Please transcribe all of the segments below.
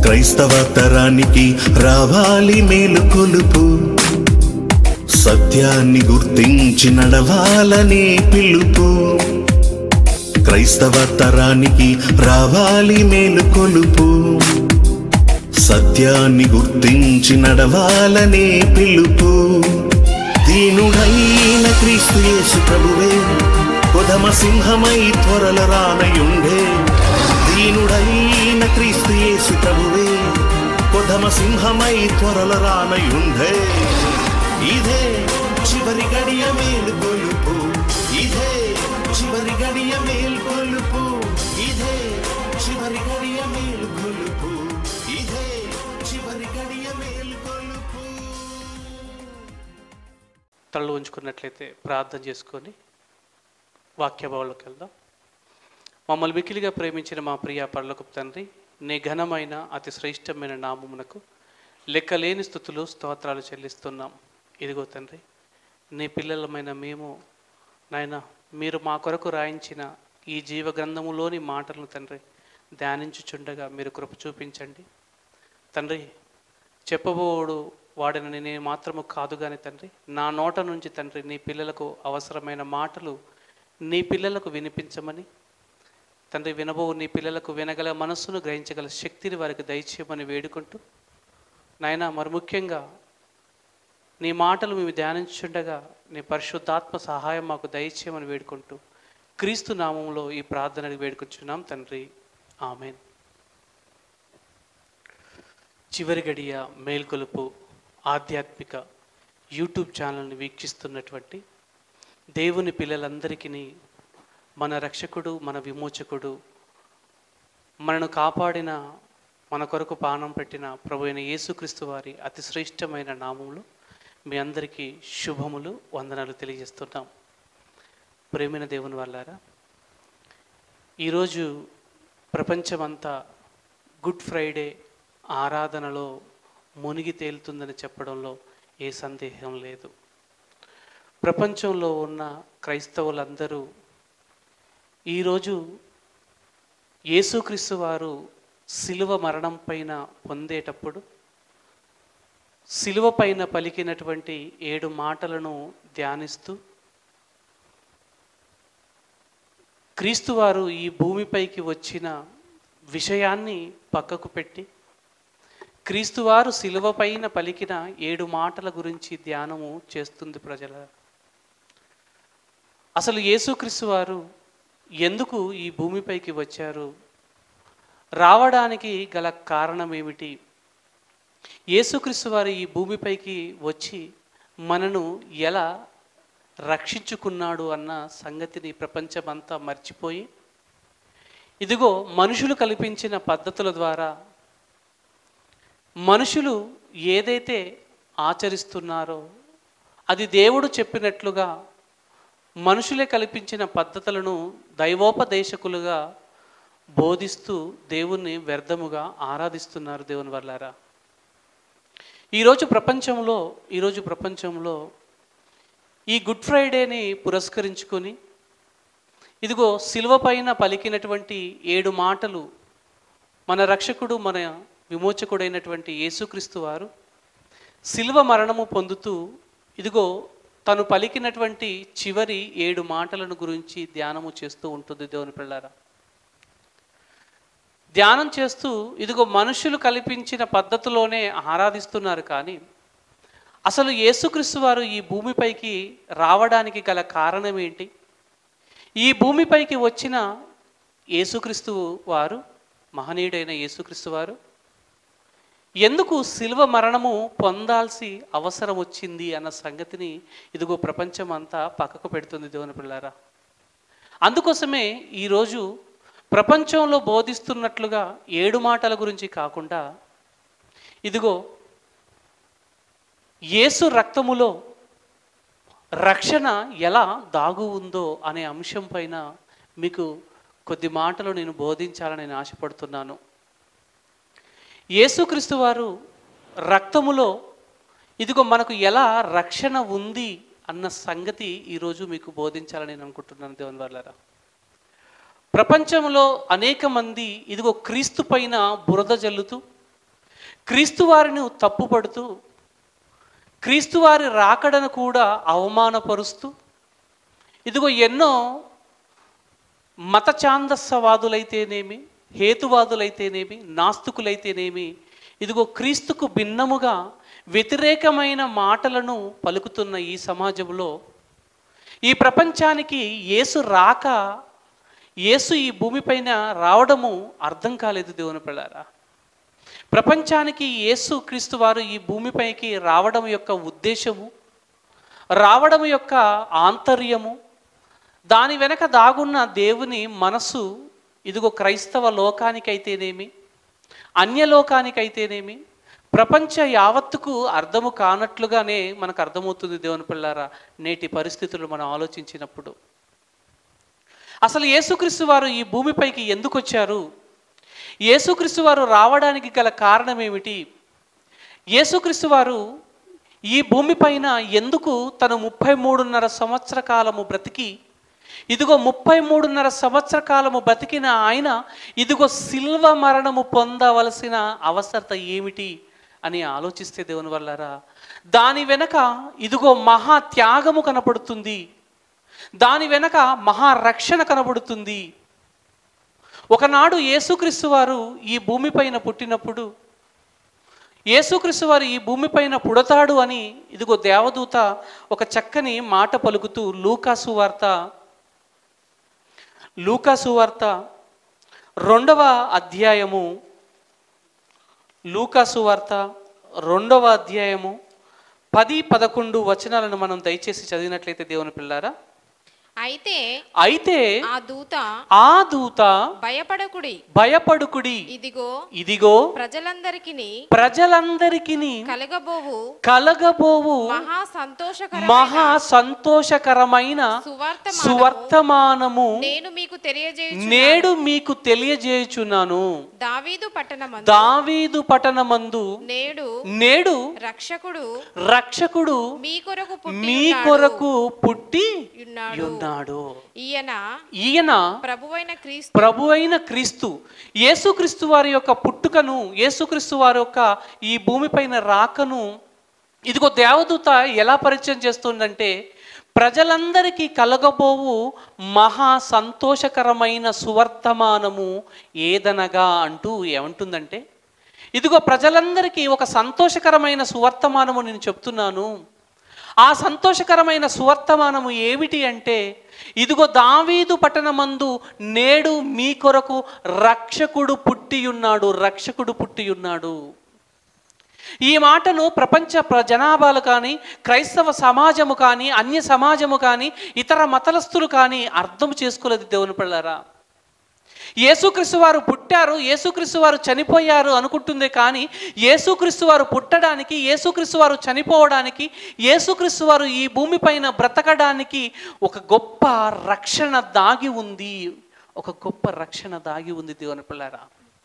క్రైస్తవ తరానికి రావాలి మేలు కొలుపు సత్యాన్ని గుర్తించి నడవాలనే పిలుపు క్రైస్తవ తరానికి రావాలి మేలు కొలుపు సత్యాన్ని గుర్తించి నడవాలనే పిలుపు దీనుడైన క్రీస్తు యేసు ప్రభువే కొదమ సింహమై త్వరల రానయుండే దీనుడైన క్రీస్తు యేసు ప్రభువే కొదమ సింహమై త్వరల రానయుండే ఇదే చివరి గడియ మేలు కొలుపు ఇదే చివరి గడియ మేలు కొలుపు ఇదే చివరి గడియ మేలు కొలుపు ఇదే చివరి గడియ మేలు కొలుపు తలలు ఉంచుకున్నట్లయితే ప్రార్థన చేసుకొని వాక్యభావంలోకి వెళ్దాం మమ్మల్ని మికిలిగా ప్రేమించిన మా ప్రియ పర్లకు తండ్రి నీ ఘనమైన అతి శ్రేష్టమైన నామమునకు లెక్కలేని స్థుతులు స్తోత్రాలు చెల్లిస్తున్నాం ఇదిగో తండ్రి నీ పిల్లలమైన మేము నాయన మీరు మా కొరకు రాయించిన ఈ జీవ గ్రంథములోని మాటలను తండ్రి ధ్యానించుచుండగా మీరు కృప చూపించండి తండ్రి చెప్పబోడు వాడిని నేను మాత్రము కాదు కానీ తండ్రి నా నోట నుంచి తండ్రి నీ పిల్లలకు అవసరమైన మాటలు నీ పిల్లలకు వినిపించమని తండ్రి వినబో నీ పిల్లలకు వినగల మనస్సును గ్రహించగల శక్తిని వారికి దయచేయమని వేడుకుంటూ నాయన మరి ముఖ్యంగా నీ మాటలు మేము ధ్యానించుండగా నీ పరిశుద్ధాత్మ సహాయం మాకు దయచేయమని వేడుకుంటూ క్రీస్తు నామంలో ఈ ప్రార్థనకు వేడుకుంటున్నాం తండ్రి ఆమెన్ చివరి గడియ మేల్కొలుపు ఆధ్యాత్మిక యూట్యూబ్ ఛానల్ని వీక్షిస్తున్నటువంటి దేవుని పిల్లలందరికీ మన రక్షకుడు మన విమోచకుడు మనను కాపాడిన మన కొరకు పానం పెట్టిన ప్రభు అయిన యేసుక్రీస్తు వారి అతి శ్రేష్టమైన నామములు మీ అందరికీ శుభములు వందనాలు తెలియజేస్తున్నాం ప్రేమైన దేవుని వాళ్ళారా ఈరోజు ప్రపంచమంతా గుడ్ ఫ్రైడే ఆరాధనలో మునిగి తేలుతుందని చెప్పడంలో ఏ సందేహం లేదు ప్రపంచంలో ఉన్న క్రైస్తవులందరూ ఈరోజు యేసుక్రీస్తు వారు శిలువ మరణం పైన పొందేటప్పుడు శిలువ పైన పలికినటువంటి ఏడు మాటలను ధ్యానిస్తూ క్రీస్తు వారు ఈ భూమిపైకి వచ్చిన విషయాన్ని పక్కకు పెట్టి క్రీస్తువారు శిలువ పైన పలికిన ఏడు మాటల గురించి ధ్యానము చేస్తుంది ప్రజల అసలు యేసుక్రీస్తు వారు ఎందుకు ఈ భూమిపైకి వచ్చారు రావడానికి గల కారణం ఏమిటి యేసుక్రీస్తు వారు ఈ భూమిపైకి వచ్చి మనను ఎలా రక్షించుకున్నాడు అన్న సంగతిని ప్రపంచమంతా మర్చిపోయి ఇదిగో మనుషులు కల్పించిన పద్ధతుల ద్వారా మనుషులు ఏదైతే ఆచరిస్తున్నారో అది దేవుడు చెప్పినట్లుగా మనుషులే కల్పించిన పద్ధతులను దైవోపదేశకులుగా బోధిస్తూ దేవుణ్ణి వ్యర్థముగా ఆరాధిస్తున్నారు దేవుని వల్లారా ఈరోజు ప్రపంచంలో ఈరోజు ప్రపంచంలో ఈ గుడ్ ఫ్రైడేని పురస్కరించుకొని ఇదిగో శిల్వ పైన పలికినటువంటి ఏడు మాటలు మన రక్షకుడు మన విమోచకుడైనటువంటి యేసుక్రీస్తు వారు శిల్వ మరణము పొందుతూ ఇదిగో తను పలికినటువంటి చివరి ఏడు మాటలను గురించి ధ్యానము చేస్తూ ఉంటుంది దేవుని పిల్లారా ధ్యానం చేస్తూ ఇదిగో మనుషులు కల్పించిన పద్ధతిలోనే ఆరాధిస్తున్నారు కానీ అసలు యేసుక్రీస్తు వారు ఈ భూమిపైకి రావడానికి గల కారణం ఏంటి ఈ భూమిపైకి వచ్చిన యేసుక్రీస్తు వారు మహనీయుడైన యేసుక్రీస్తు వారు ఎందుకు శిల్వ మరణము పొందాల్సి అవసరం వచ్చింది అన్న సంగతిని ఇదిగో ప్రపంచం అంతా పక్కకు పెడుతుంది దేవుని పిల్లారా అందుకోసమే ఈరోజు ప్రపంచంలో బోధిస్తున్నట్లుగా ఏడు మాటల గురించి కాకుండా ఇదిగో యేసు రక్తములో రక్షణ ఎలా దాగు ఉందో అనే అంశం పైన మీకు కొద్ది మాటలు నేను బోధించాలని నేను ఆశపడుతున్నాను యేసుక్రీస్తు వారు రక్తములో ఇదిగో మనకు ఎలా రక్షణ ఉంది అన్న సంగతి ఈరోజు మీకు బోధించాలని నేను అనుకుంటున్నాను దేవుని వాళ్ళరా ప్రపంచంలో అనేక మంది ఇదిగో క్రీస్తు పైన బురద జల్లుతూ క్రీస్తు వారిని తప్పుపడుతూ క్రీస్తు వారి రాకడను కూడా అవమానపరుస్తూ ఇదిగో ఎన్నో మత ఛాందస్సవాదులైతేనేమి హేతువాదులైతేనేమి నాస్తికులైతేనేమి ఇదిగో క్రీస్తుకు భిన్నముగా వ్యతిరేకమైన మాటలను పలుకుతున్న ఈ సమాజంలో ఈ ప్రపంచానికి యేసు రాక యేసు ఈ భూమిపైన రావడము అర్థం కాలేదు దేవుని పిల్లారా ప్రపంచానికి యేసు క్రీస్తు వారు ఈ భూమిపైకి రావడం యొక్క ఉద్దేశము రావడం యొక్క ఆంతర్యము దాని వెనక దాగున్న దేవుని మనస్సు ఇదిగో క్రైస్తవ లోకానికైతేనేమి అన్యలోకానికైతేనేమి ప్రపంచ యావత్తుకు అర్థము కానట్లుగానే మనకు అర్థమవుతుంది దేవుని పిల్లారా నేటి పరిస్థితులు మనం ఆలోచించినప్పుడు అసలు యేసుక్రీస్తు వారు ఈ భూమిపైకి ఎందుకు వచ్చారు యేసుక్రీస్తు వారు రావడానికి గల కారణం ఏమిటి యేసుక్రీస్తు వారు ఈ భూమిపైన ఎందుకు తను ముప్పై మూడున్నర సంవత్సర కాలము బ్రతికి ఇదిగో ముప్పై మూడున్నర సంవత్సర కాలము బతికిన ఆయన ఇదిగో శిల్వ మరణము పొందవలసిన అవసరత ఏమిటి అని ఆలోచిస్తే దేవుని వల్లరా దాని వెనక ఇదిగో మహా త్యాగము కనపడుతుంది దాని వెనక మహారక్షణ కనబడుతుంది ఒకనాడు యేసుక్రీస్తు వారు ఈ భూమిపైన పుట్టినప్పుడు యేసుక్రీస్తు వారు ఈ భూమిపైన పుడతాడు అని ఇదిగో దేవదూత ఒక చక్కని మాట పలుకుతూ లూకాసు వార్త లూకాసు వార్త రెండవ అధ్యాయము లూకాసు వార్త రెండవ అధ్యాయము పది పదకొండు వచనాలను మనం దయచేసి చదివినట్లయితే దేవుని పిల్లారా అయితే అయితే ఆ దూత ఆ దూత భయపడకుడి భయపడుకుడి ఇదిగో ఇదిగో ప్రజలందరికీ ప్రజలందరికీ కలగబోవు కలగబోవు మహా సంతోషకర మహా సంతోషకరమైన సువార్తమానము సువర్తమానము నేను మీకు తెలియజేయు నేడు మీకు తెలియజేయుచున్నాను దావీదు పట్టణమందు దావీదు పట్టణమందు నేడు నేడు రక్షకుడు రక్షకుడు మీ కొరకు పుట్టి మీ ఉన్నాడు. కొరకు పుట్టి ఉన్నాడు ఉన్నాడు ఈయన ఈయన ప్రభువైన క్రీస్తు ప్రభు అయిన క్రీస్తు యేసుక్రీస్తు వారి యొక్క పుట్టుకను యేసుక్రీస్తు వారి యొక్క ఈ భూమిపైన రాకను ఇదిగో దేవదూత ఎలా పరిచయం చేస్తుందంటే ప్రజలందరికీ కలగబోవు మహా సంతోషకరమైన సువర్తమానము ఏదనగా అంటూ ఏమంటుందంటే ఇదిగో ప్రజలందరికీ ఒక సంతోషకరమైన సువర్తమానము నేను చెప్తున్నాను ఆ సంతోషకరమైన సువర్తమానము ఏమిటి అంటే ఇదిగో దావీదు పట్టణమందు నేడు మీ కొరకు రక్షకుడు పుట్టియున్నాడు రక్షకుడు పుట్టియున్నాడు ఈ మాటను ప్రపంచ ప్ర- జనాభాలు కానీ క్రైస్తవ సమాజము కానీ అన్య సమాజము కానీ ఇతర మతలస్తులు కానీ అర్థం చేసుకోలేదు దేవుని పిల్లరా యేసుక్రీస్తు వారు పుట్టారు యేసుక్రీస్తు వారు చనిపోయారు అనుకుంటుంది కానీ యేసుక్రీస్తు వారు పుట్టడానికి యేసుక్రీస్తు వారు చనిపోవడానికి యేసుక్రీస్తు వారు ఈ భూమిపైన బ్రతకడానికి ఒక గొప్ప రక్షణ దాగి ఉంది ఒక గొప్ప రక్షణ దాగి ఉంది దేవుని పిల్లారా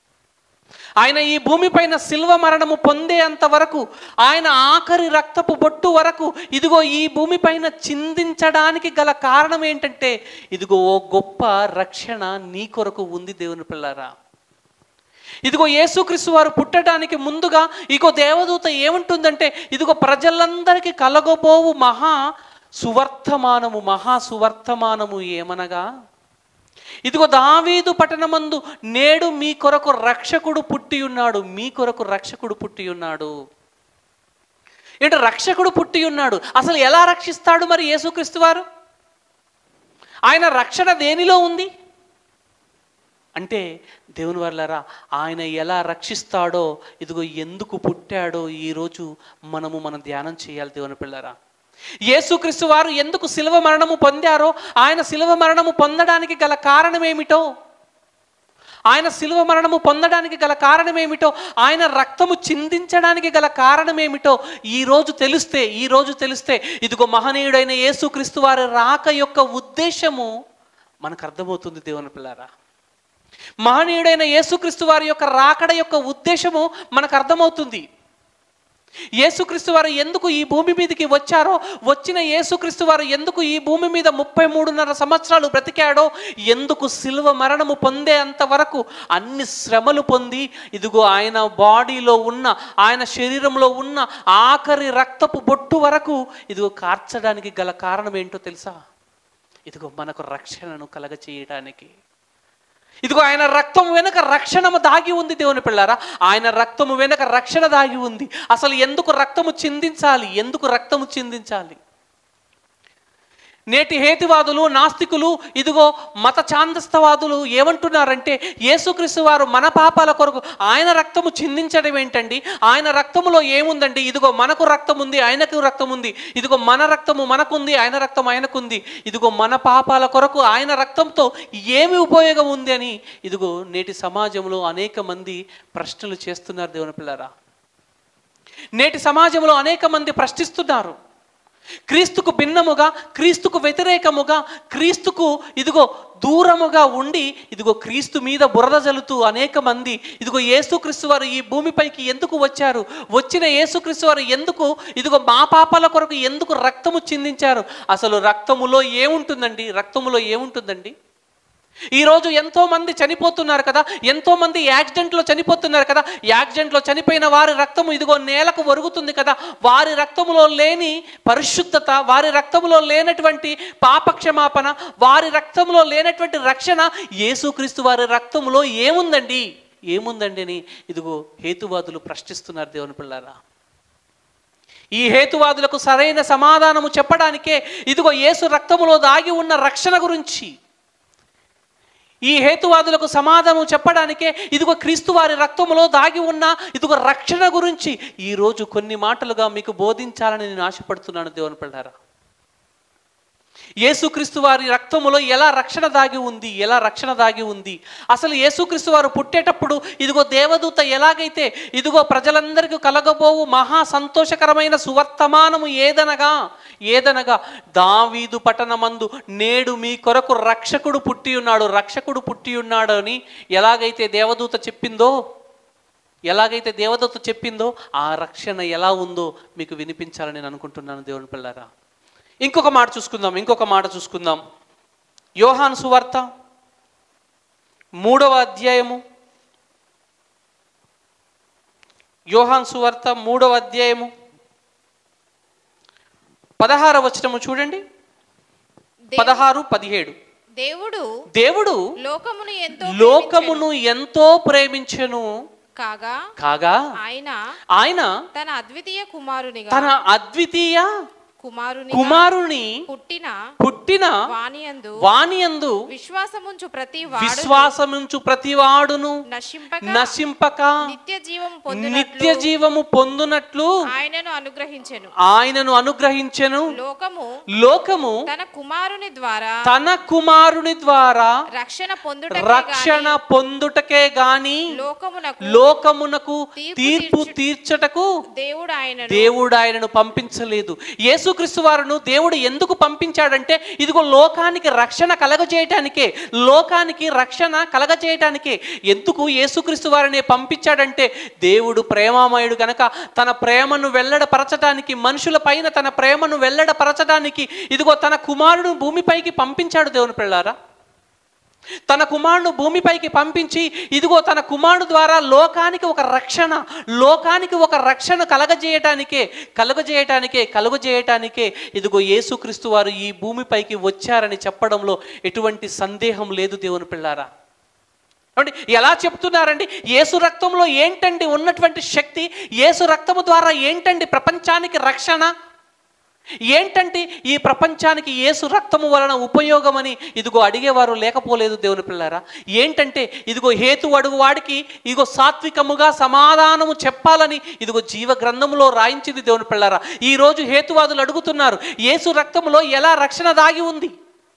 ఆయన ఈ భూమిపైన శిల్వ మరణము పొందేంత వరకు ఆయన ఆఖరి రక్తపు బొట్టు వరకు ఇదిగో ఈ భూమిపైన చిందించడానికి గల కారణం ఏంటంటే ఇదిగో ఓ గొప్ప రక్షణ నీ కొరకు ఉంది దేవుని పిల్లారా ఇదిగో యేసుక్రీస్తు వారు పుట్టడానికి ముందుగా ఇగో దేవదూత ఏముంటుందంటే ఇదిగో ప్రజలందరికీ కలగబోవు మహా సువర్తమానము మహా సువర్తమానము ఏమనగా ఇదిగో దావీదు పట్టణమందు నేడు మీ కొరకు రక్షకుడు పుట్టి ఉన్నాడు మీ కొరకు రక్షకుడు పుట్టి ఉన్నాడు ఏంటి రక్షకుడు పుట్టి ఉన్నాడు అసలు ఎలా రక్షిస్తాడు మరి యేసుక్రీస్తు వారు ఆయన రక్షణ దేనిలో ఉంది అంటే దేవుని వల్లరా ఆయన ఎలా రక్షిస్తాడో ఇదిగో ఎందుకు పుట్టాడో ఈరోజు మనము మనం ధ్యానం చేయాలి దేవుని పిల్లరా యేసుక్రీస్తు వారు ఎందుకు శిలువ మరణము పొందారో ఆయన శిలువ మరణము పొందడానికి గల కారణం ఏమిటో ఆయన శిలువ మరణము పొందడానికి గల కారణం ఏమిటో ఆయన రక్తము చిందించడానికి గల కారణం ఏమిటో ఈ రోజు తెలిస్తే ఈ రోజు తెలిస్తే ఇదిగో మహనీయుడైన యేసుక్రీస్తు వారి రాక యొక్క ఉద్దేశము మనకు అర్థమవుతుంది దేవుని పిల్లారా మహనీయుడైన యేసుక్రీస్తు వారి యొక్క రాకడ యొక్క ఉద్దేశము మనకు అర్థమవుతుంది యేసుక్రీస్తు వారు ఎందుకు ఈ భూమి మీదకి వచ్చారో వచ్చిన యేసుక్రీస్తు వారు ఎందుకు ఈ భూమి మీద ముప్పై మూడున్నర సంవత్సరాలు బ్రతికాడో ఎందుకు సిలువ మరణము పొందే అంతవరకు అన్ని శ్రమలు పొంది ఇదిగో ఆయన బాడీలో ఉన్న ఆయన శరీరంలో ఉన్న ఆఖరి రక్తపు బొట్టు వరకు ఇదిగో కార్చడానికి గల కారణం ఏంటో తెలుసా ఇదిగో మనకు రక్షణను కలగచేయడానికి ఇదిగో ఆయన రక్తం వెనుక రక్షణము దాగి ఉంది దేవుని పిల్లారా ఆయన రక్తము వెనుక రక్షణ దాగి ఉంది అసలు ఎందుకు రక్తము చిందించాలి ఎందుకు రక్తము చిందించాలి నేటి హేతువాదులు నాస్తికులు ఇదిగో మత ఛాందస్తవాదులు ఏమంటున్నారంటే యేసుక్రీస్తు వారు మన పాపాల కొరకు ఆయన రక్తము చిందించడం ఏంటండి ఆయన రక్తములో ఏముందండి ఇదిగో మనకు రక్తం ఉంది ఆయనకు రక్తం ఉంది ఇదిగో మన రక్తము మనకుంది ఆయన రక్తం ఆయనకుంది ఇదిగో మన పాపాల కొరకు ఆయన రక్తంతో ఏమి ఉపయోగం ఉంది అని ఇదిగో నేటి సమాజంలో అనేక మంది ప్రశ్నలు చేస్తున్నారు దేవుని పిల్లరా నేటి సమాజంలో అనేక మంది ప్రశ్నిస్తున్నారు క్రీస్తుకు భిన్నముగా క్రీస్తుకు వ్యతిరేకముగా క్రీస్తుకు ఇదిగో దూరముగా ఉండి ఇదిగో క్రీస్తు మీద బురద జల్లుతూ అనేక మంది ఇదిగో యేసుక్రీస్తు వారు ఈ భూమిపైకి ఎందుకు వచ్చారు వచ్చిన యేసుక్రీస్తు వారు ఎందుకు ఇదిగో మా పాపాల కొరకు ఎందుకు రక్తము చిందించారు అసలు రక్తములో ఏముంటుందండి రక్తములో ఏముంటుందండి ఈరోజు ఎంతో మంది చనిపోతున్నారు కదా ఎంతో మంది యాక్సిడెంట్లో చనిపోతున్నారు కదా యాక్సిడెంట్లో చనిపోయిన వారి రక్తము ఇదిగో నేలకు ఒరుగుతుంది కదా వారి రక్తములో లేని పరిశుద్ధత వారి రక్తములో లేనటువంటి పాపక్షమాపణ వారి రక్తంలో లేనటువంటి రక్షణ యేసుక్రీస్తు వారి రక్తములో ఏముందండి ఏముందండి అని ఇదిగో హేతువాదులు ప్రశ్నిస్తున్నారు దేవుని పిల్లారా ఈ హేతువాదులకు సరైన సమాధానము చెప్పడానికే ఇదిగో యేసు రక్తములో దాగి ఉన్న రక్షణ గురించి ఈ హేతువాదులకు సమాధానం చెప్పడానికే ఇదిగో క్రీస్తు వారి రక్తములో దాగి ఉన్న ఇదిగో రక్షణ గురించి ఈరోజు కొన్ని మాటలుగా మీకు బోధించాలని నేను ఆశపడుతున్నాను దేవుని పిల్లారా యేసుక్రీస్తు వారి రక్తములో ఎలా రక్షణ దాగి ఉంది ఎలా రక్షణ దాగి ఉంది అసలు యేసుక్రీస్తు వారు పుట్టేటప్పుడు ఇదిగో దేవదూత ఎలాగైతే ఇదిగో ప్రజలందరికీ కలగబోవు మహా సంతోషకరమైన సువర్తమానము ఏదనగా ఏదనగా దావీదు పట్టణమందు నేడు మీ కొరకు రక్షకుడు పుట్టి ఉన్నాడు రక్షకుడు పుట్టి ఉన్నాడు అని ఎలాగైతే దేవదూత చెప్పిందో ఎలాగైతే దేవదూత చెప్పిందో ఆ రక్షణ ఎలా ఉందో మీకు వినిపించాలని నేను అనుకుంటున్నాను దేవుని పిల్లారా ఇంకొక మాట చూసుకుందాం ఇంకొక మాట చూసుకుందాం యోహాను సువార్త మూడవ అధ్యాయము యోహాన్ సువార్త మూడవ అధ్యాయము పదహార వచనము చూడండి దే- పదహారు పదిహేడు దేవుడు దేవుడు లోకమును ఎంతో లోకమును ఎంతో ప్రేమించెను ప్రేమించెను కాగా కాగా ఆయన ఆయన తన అద్వితీయ కుమారునిగా తన అద్వితీయ కుమారుని కుమారుని పుట్టిన పుట్టిన వాణియందు వాణియందు విశ్వాసముంచు ప్రతి వాడు విశ్వాసముంచు ప్రతివాడును నశింపక నశింపక నిత్య జీవం నిత్య పొందినట్లు జీవము పొందునట్లు ఆయనను అనుగ్రహించెను ఆయనను అనుగ్రహించెను లోకము లోకము తన కుమారుని ద్వారా తన కుమారుని ద్వారా రక్షణ పొందుట రక్షణ పొందుటకే గాని లోకమునకు లోకమునకు తీర్పు తీర్పు తీర్చు- తీర్చటకు దేవుడు ఆయనను దేవుడు ఆయనను పంపించలేదు యేసుక్రీస్తు వారును దేవుడు ఎందుకు పంపించాడంటే ఇదిగో లోకానికి రక్షణ కలగజేయటానికే లోకానికి రక్షణ కలగజేయటానికే ఎందుకు యేసుక్రీస్తు వారిని పంపించాడంటే దేవుడు ప్రేమామయుడు గనక తన ప్రేమను వెల్లడపరచడానికి మనుషుల పైన తన ప్రేమను వెల్లడపరచడానికి ఇదిగో తన కుమారుడు భూమిపైకి పంపించాడు దేవుని పిల్లారా తన కుమారుడు భూమిపైకి పంపించి ఇదిగో తన కుమారుడు ద్వారా లోకానికి ఒక రక్షణ లోకానికి ఒక రక్షణ కలగజేయటానికే కలుగజేయటానికే కలుగజేయటానికే ఇదిగో యేసుక్రీస్తు వారు ఈ భూమిపైకి వచ్చారని చెప్పడంలో ఎటువంటి సందేహం లేదు దేవుని పిల్లారా ఏమండి ఎలా చెప్తున్నారండి యేసు రక్తంలో ఏంటండి ఉన్నటువంటి శక్తి యేసు రక్తము ద్వారా ఏంటండి ప్రపంచానికి రక్షణ ఏంటంటే ఈ ప్రపంచానికి యేసు రక్తము వలన ఉపయోగమని ఇదిగో అడిగేవారు లేకపోలేదు దేవుని పిల్లారా ఏంటంటే ఇదిగో హేతు అడుగు వాడికి ఇదిగో సాత్వికముగా సమాధానము చెప్పాలని ఇదిగో జీవ గ్రంథములో రాయించింది దేవుని పిల్లారా ఈ రోజు హేతువాదులు అడుగుతున్నారు యేసు రక్తములో ఎలా రక్షణ దాగి ఉంది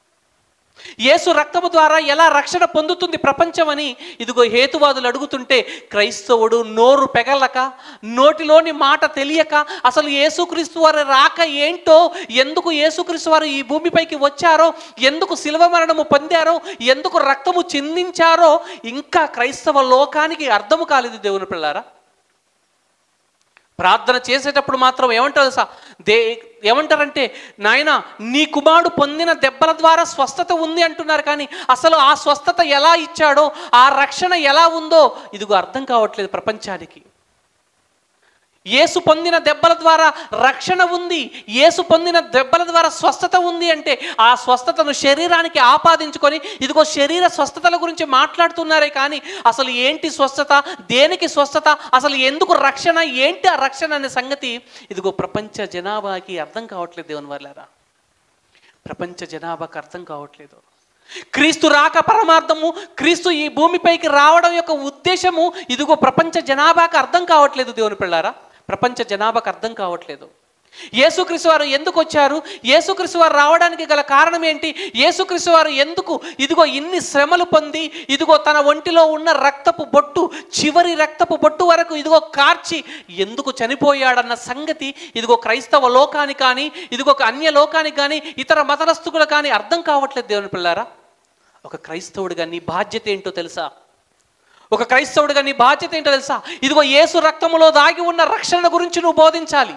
యేసు రక్తము ద్వారా ఎలా రక్షణ పొందుతుంది ప్రపంచమని ఇదిగో హేతువాదులు అడుగుతుంటే క్రైస్తవుడు నోరు పెగలక నోటిలోని మాట తెలియక అసలు యేసుక్రీస్తు వారి రాక ఏంటో ఎందుకు యేసుక్రీస్తు వారు ఈ భూమిపైకి వచ్చారో ఎందుకు శిల్వ మరణము పొందారో ఎందుకు రక్తము చిందించారో ఇంకా క్రైస్తవ లోకానికి అర్థము కాలేదు దేవుని పిల్లారా ప్రార్థన చేసేటప్పుడు మాత్రం ఏమంటారు సా దే ఏమంటారంటే నాయన నీ కుమారుడు పొందిన దెబ్బల ద్వారా స్వస్థత ఉంది అంటున్నారు కానీ అసలు ఆ స్వస్థత ఎలా ఇచ్చాడో ఆ రక్షణ ఎలా ఉందో ఇదిగో అర్థం కావట్లేదు ప్రపంచానికి యేసు పొందిన దెబ్బల ద్వారా రక్షణ ఉంది యేసు పొందిన దెబ్బల ద్వారా స్వస్థత ఉంది అంటే ఆ స్వస్థతను శరీరానికి ఆపాదించుకొని ఇదిగో శరీర స్వస్థతల గురించి మాట్లాడుతున్నారే కానీ అసలు ఏంటి స్వస్థత దేనికి స్వస్థత అసలు ఎందుకు రక్షణ ఏంటి ఆ రక్షణ అనే సంగతి ఇదిగో ప్రపంచ జనాభాకి అర్థం కావట్లేదు దేవుని వాళ్ళారా ప్రపంచ జనాభాకి అర్థం కావట్లేదు క్రీస్తు రాక పరమార్థము క్రీస్తు ఈ భూమిపైకి రావడం యొక్క ఉద్దేశము ఇదిగో ప్రపంచ జనాభాకి అర్థం కావట్లేదు దేవుని పిల్లారా ప్రపంచ జనాభాకి అర్థం కావట్లేదు యేసుక్రీస్తు వారు ఎందుకు వచ్చారు యేసుక్రీస్తు వారు రావడానికి గల కారణం ఏంటి యేసుక్రీస్తు వారు ఎందుకు ఇదిగో ఇన్ని శ్రమలు పొంది ఇదిగో తన ఒంటిలో ఉన్న రక్తపు బొట్టు చివరి రక్తపు బొట్టు వరకు ఇదిగో కార్చి ఎందుకు చనిపోయాడన్న సంగతి ఇదిగో క్రైస్తవ లోకానికి కానీ ఇదిగో ఒక అన్య లోకానికి కానీ ఇతర మతనస్తుకులు కానీ అర్థం కావట్లేదు దేవుని పిల్లారా ఒక క్రైస్తవుడిగా నీ బాధ్యత ఏంటో తెలుసా ఒక క్రైస్తవుడిగా నీ బాధ్యత ఏంటో తెలుసా ఇదిగో యేసు రక్తములో దాగి ఉన్న రక్షణ గురించి నువ్వు బోధించాలి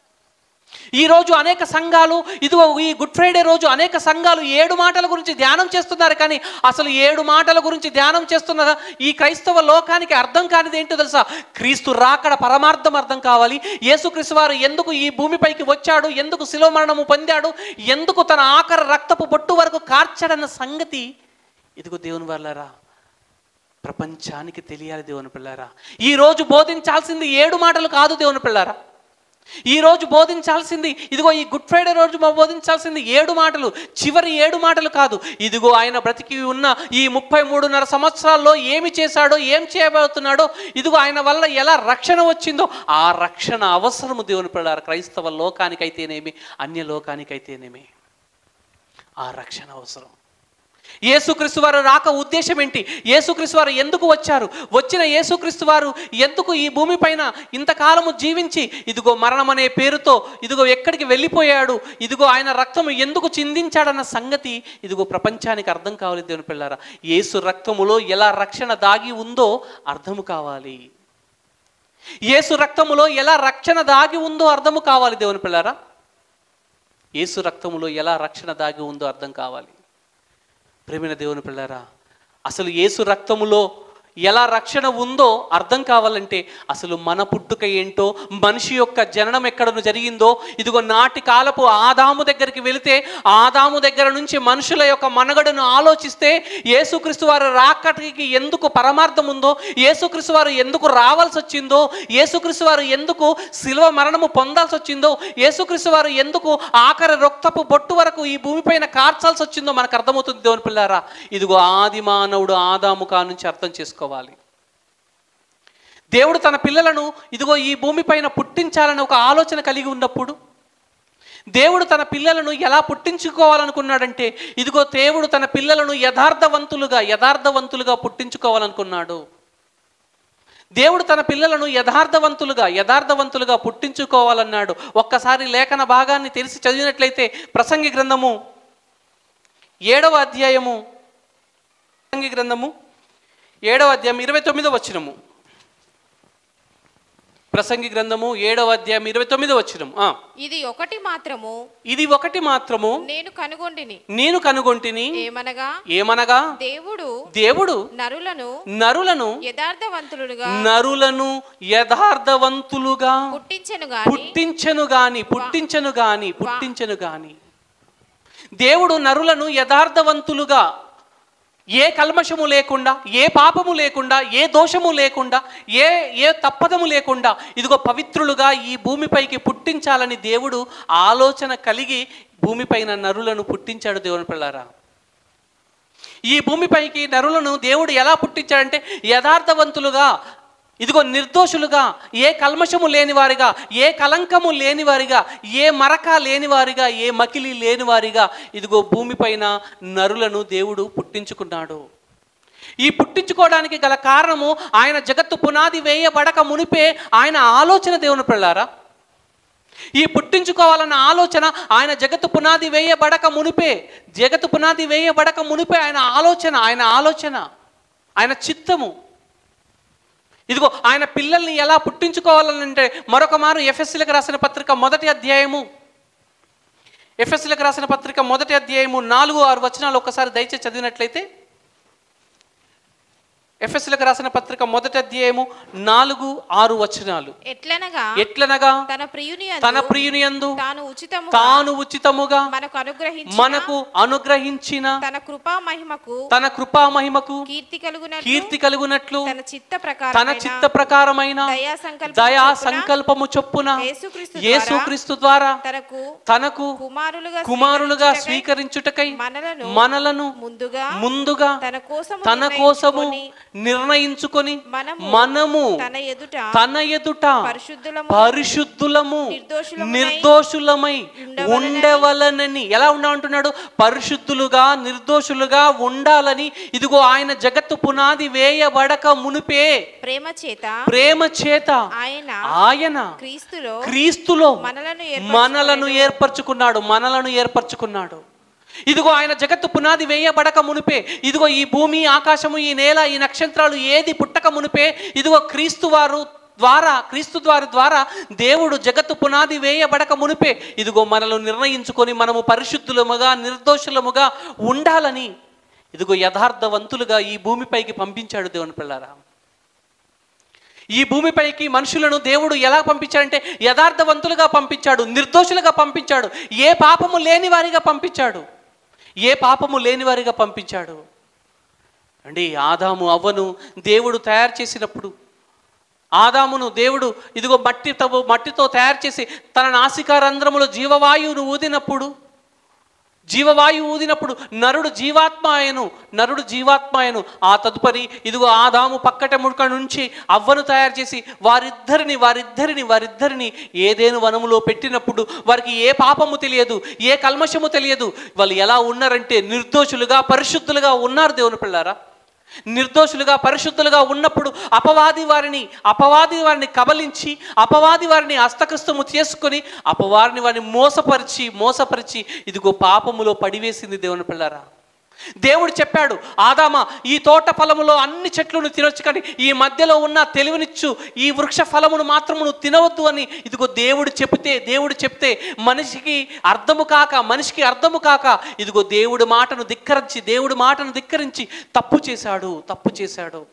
ఈ రోజు అనేక సంఘాలు ఇదిగో ఈ గుడ్ ఫ్రైడే రోజు అనేక సంఘాలు ఏడు మాటల గురించి ధ్యానం చేస్తున్నారు కానీ అసలు ఏడు మాటల గురించి ధ్యానం చేస్తున్న ఈ క్రైస్తవ లోకానికి అర్థం కానిది ఏంటో తెలుసా క్రీస్తు రాకడ పరమార్థం అర్థం కావాలి యేసుక్రీస్తు వారు ఎందుకు ఈ భూమిపైకి వచ్చాడు ఎందుకు శిలో మరణము పొందాడు ఎందుకు తన ఆఖరి రక్తపు బొట్టు వరకు కార్చాడన్న సంగతి ఇదిగో దేవుని వాళ్ళరా ప్రపంచానికి తెలియాలి దేవుని పిల్లారా ఈ రోజు బోధించాల్సింది ఏడు మాటలు కాదు దేవుని పిల్లారా ఈ రోజు బోధించాల్సింది ఇదిగో ఈ గుడ్ ఫ్రైడే రోజు మా బోధించాల్సింది ఏడు మాటలు చివరి ఏడు మాటలు కాదు ఇదిగో ఆయన బ్రతికి ఉన్న ఈ ముప్పై మూడున్నర సంవత్సరాల్లో ఏమి చేశాడో ఏం చేయబోతున్నాడో ఇదిగో ఆయన వల్ల ఎలా రక్షణ వచ్చిందో ఆ రక్షణ అవసరము దేవుని పిల్లారా క్రైస్తవ లోకానికైతేనేమి అన్య లోకానికైతేనేమి ఆ రక్షణ అవసరం యేసుక్రీస్తు వారు రాక ఉద్దేశం ఏంటి యేసుక్రీస్తు వారు ఎందుకు వచ్చారు వచ్చిన యేసుక్రీస్తు వారు ఎందుకు ఈ భూమిపైన ఇంతకాలము జీవించి ఇదిగో మరణం అనే పేరుతో ఇదిగో ఎక్కడికి వెళ్ళిపోయాడు ఇదిగో ఆయన రక్తము ఎందుకు చిందించాడన్న సంగతి ఇదిగో ప్రపంచానికి అర్థం కావాలి దేవుని పిల్లారా యేసు రక్తములో ఎలా రక్షణ దాగి ఉందో అర్థము కావాలి యేసు రక్తములో ఎలా రక్షణ దాగి ఉందో అర్థము కావాలి దేవుని పిల్లారా యేసు రక్తములో ఎలా రక్షణ దాగి ఉందో అర్థం కావాలి ప్రేమిన దేవుని పిల్లారా అసలు యేసు రక్తములో ఎలా రక్షణ ఉందో అర్థం కావాలంటే అసలు మన పుట్టుక ఏంటో మనిషి యొక్క జననం ఎక్కడ జరిగిందో ఇదిగో నాటి కాలపు ఆదాము దగ్గరికి వెళితే ఆదాము దగ్గర నుంచి మనుషుల యొక్క మనగడను ఆలోచిస్తే యేసుక్రీస్తు వారు రాకటికి ఎందుకు పరమార్థం ఉందో యేసుక్రీస్తు వారు ఎందుకు రావాల్సి వచ్చిందో యేసుక్రీస్తు వారు ఎందుకు శిల్వ మరణము పొందాల్సి వచ్చిందో యేసుక్రీస్తు వారు ఎందుకు ఆఖరి రక్తపు బొట్టు వరకు ఈ భూమిపైన కార్చాల్సి వచ్చిందో మనకు అర్థమవుతుంది దేవుని పిల్లారా ఇదిగో ఆది మానవుడు ఆదాము కా నుంచి అర్థం చేసుకోవాలి దేవుడు తన పిల్లలను ఇదిగో ఈ భూమిపైన పుట్టించాలని ఒక ఆలోచన కలిగి ఉన్నప్పుడు దేవుడు తన పిల్లలను ఎలా పుట్టించుకోవాలనుకున్నాడంటే ఇదిగో దేవుడు తన పిల్లలను యథార్థవంతులుగా యథార్థవంతులుగా పుట్టించుకోవాలనుకున్నాడు దేవుడు తన పిల్లలను యథార్థవంతులుగా యథార్థవంతులుగా పుట్టించుకోవాలన్నాడు ఒక్కసారి లేఖన భాగాన్ని తెలిసి చదివినట్లయితే ప్రసంగి గ్రంథము ఏడవ అధ్యాయము ప్రసంగి గ్రంథము ఏడవ అధ్యాయం ఇరవై తొమ్మిదో వచ్చినము ప్రసంగి గ్రంథము ఏడవ అధ్యాయం ఇరవై తొమ్మిదో వచ్చినము ఆ, ఇది ఒకటి మాత్రము ఇది ఒకటి మాత్రము నేను కనుగొండిని నేను కనుగొంటిని ఏమనగా ఏమనగా దేవుడు దేవుడు నరులను నరులను యథార్థవంతులుగా నరులను యథార్థవంతులుగా పుట్టించెను గాని పుట్టించను గాని పుట్టించను గాని పుట్టించను గాని దేవుడు నరులను యథార్థవంతులుగా ఏ కల్మషము లేకుండా ఏ పాపము లేకుండా ఏ దోషము లేకుండా ఏ ఏ తప్పదము లేకుండా ఇదిగో పవిత్రులుగా ఈ భూమిపైకి పుట్టించాలని దేవుడు ఆలోచన కలిగి భూమిపైన నరులను పుట్టించాడు దేవుని పిల్లారా ఈ భూమిపైకి నరులను దేవుడు ఎలా పుట్టించాడంటే యథార్థవంతులుగా ఇదిగో నిర్దోషులుగా ఏ కల్మషము లేనివారిగా ఏ కలంకము లేనివారిగా ఏ మరక లేనివారిగా ఏ మకిలి లేనివారిగా ఇదిగో భూమిపైన నరులను దేవుడు పుట్టించుకున్నాడు ఈ పుట్టించుకోవడానికి గల కారణము ఆయన జగత్తు పునాది వేయబడక మునిపే ఆయన ఆలోచన దేవుని పిల్లారా ఈ పుట్టించుకోవాలన్న ఆలోచన ఆయన జగత్తు పునాది వేయబడక మునిపే జగత్తు పునాది వేయబడక మునిపే ఆయన ఆలోచన ఆయన ఆలోచన ఆయన చిత్తము ఇదిగో ఆయన పిల్లల్ని ఎలా పుట్టించుకోవాలని అంటే మరొక మారు ఎఫ్ఎస్సీలకు రాసిన పత్రిక మొదటి అధ్యాయము ఎఫ్ఎస్సీలకు రాసిన పత్రిక మొదటి అధ్యాయము నాలుగు ఆరు వచనాలు ఒకసారి దయచేసి చదివినట్లయితే ఎఫ్ఎస్సీలకు రాసిన పత్రిక మొదటి అధ్యాయము నాలుగు ఆరు వచనాలు ఎట్లనగా ఎట్లనగా తన ప్రియుని తన ప్రియుని యందు తాను ఉచితము తాను ఉచితముగా మనకు అనుగ్రహించి మనకు అనుగ్రహించిన తన కృపా మహిమకు తన కృపా మహిమకు కీర్తి కలుగునట్లు కీర్తి కలుగునట్లు తన చిత్త తన ప్రకారం చిత్త ప్రకారమైన దయా సంకల్పము దయా చొప్పున సంకల్పము చొప్పున యేసుక్రీస్తు ద్వారా యేసుక్రీస్తు ద్వారా తనకు తనకు కుమారులుగా కుమారులుగా స్వీకరించుటకై స్వీకరించుటకై మనలను మనలను ముందుగా ముందుగా తన కోసము తన కోసము నిర్ణయించుకొని నిర్ణయించుకొని మనము మనము తన ఎదుట తన ఎదుట పరిశుద్ధులము పరిశుద్ధులము నిర్దోషులమునై నిర్దోషులమై ఉండవలెనని ఉండవలనని ఎలా ఉండమంటున్నాడు పరిశుద్ధులుగా నిర్దోషులుగా ఉండాలని ఇదిగో ఆయన జగత్తు పునాది వేయబడక మునిపే ప్రేమ చేత ప్రేమ చేత ఆయన ఆయన క్రీస్తులో క్రీస్తులో మనలను మనలను ఏర్పరచుకున్నాడు మనలను ఏర్పరచుకున్నాడు ఇదిగో ఆయన జగత్తు పునాది వేయబడక మునిపే ఇదిగో ఈ భూమి ఆకాశము ఈ నేల ఈ నక్షత్రాలు ఏది పుట్టక మునిపే ఇదిగో క్రీస్తు వారు ద్వారా క్రీస్తు వారి ద్వారా దేవుడు జగత్తు పునాది వేయబడక మునిపే ఇదిగో మనల్ని నిర్ణయించుకొని మనము పరిశుద్ధులముగా నిర్దోషులముగా ఉండాలని ఇదిగో యథార్థవంతులుగా ఈ భూమిపైకి పంపించాడు దేవుని పిల్లారా ఈ భూమిపైకి మనుషులను దేవుడు ఎలా పంపించాడంటే యథార్థవంతులుగా పంపించాడు నిర్దోషులుగా పంపించాడు ఏ పాపము లేని వారిగా పంపించాడు ఏ పాపము లేని వారిగా పంపించాడు అండి ఆదాము అవ్వను దేవుడు తయారు చేసినప్పుడు ఆదామును దేవుడు ఇదిగో మట్టితో మట్టితో తయారు చేసి తన నాసికారంధ్రములో జీవవాయువును ఊదినప్పుడు జీవవాయువు ఊదినప్పుడు నరుడు జీవాత్మ ఆయను నరుడు జీవాత్మ ఆయను ఆ తదుపరి ఇదిగో ఆదాము పక్కట ముడక నుంచి అవ్వను తయారు చేసి వారిద్దరిని వారిద్దరిని వారిద్దరిని ఏదేను వనములో పెట్టినప్పుడు వారికి ఏ పాపము తెలియదు ఏ కల్మషము తెలియదు వాళ్ళు ఎలా ఉన్నారంటే నిర్దోషులుగా పరిశుద్ధులుగా ఉన్నారు దేవుని పిల్లారా నిర్దోషులుగా పరిశుద్ధులుగా ఉన్నప్పుడు అపవాది వారిని అపవాది వారిని కబలించి అపవాది వారిని హస్తకస్తము చేసుకొని అపవారిని వారిని మోసపరిచి మోసపరిచి ఇదిగో పాపములో పడివేసింది దేవుని పిల్లరా దేవుడు చెప్పాడు ఆదామ ఈ తోట ఫలములో అన్ని చెట్లను తినొచ్చు కానీ ఈ మధ్యలో ఉన్న తెలివినిచ్చు ఈ వృక్ష ఫలమును మాత్రము నువ్వు తినవద్దు అని ఇదిగో దేవుడు చెప్తే దేవుడు చెప్తే మనిషికి అర్థము కాక మనిషికి అర్థము కాక ఇదిగో దేవుడి మాటను ధిక్కరించి దేవుడి మాటను ధిక్కరించి తప్పు చేశాడు తప్పు చేశాడు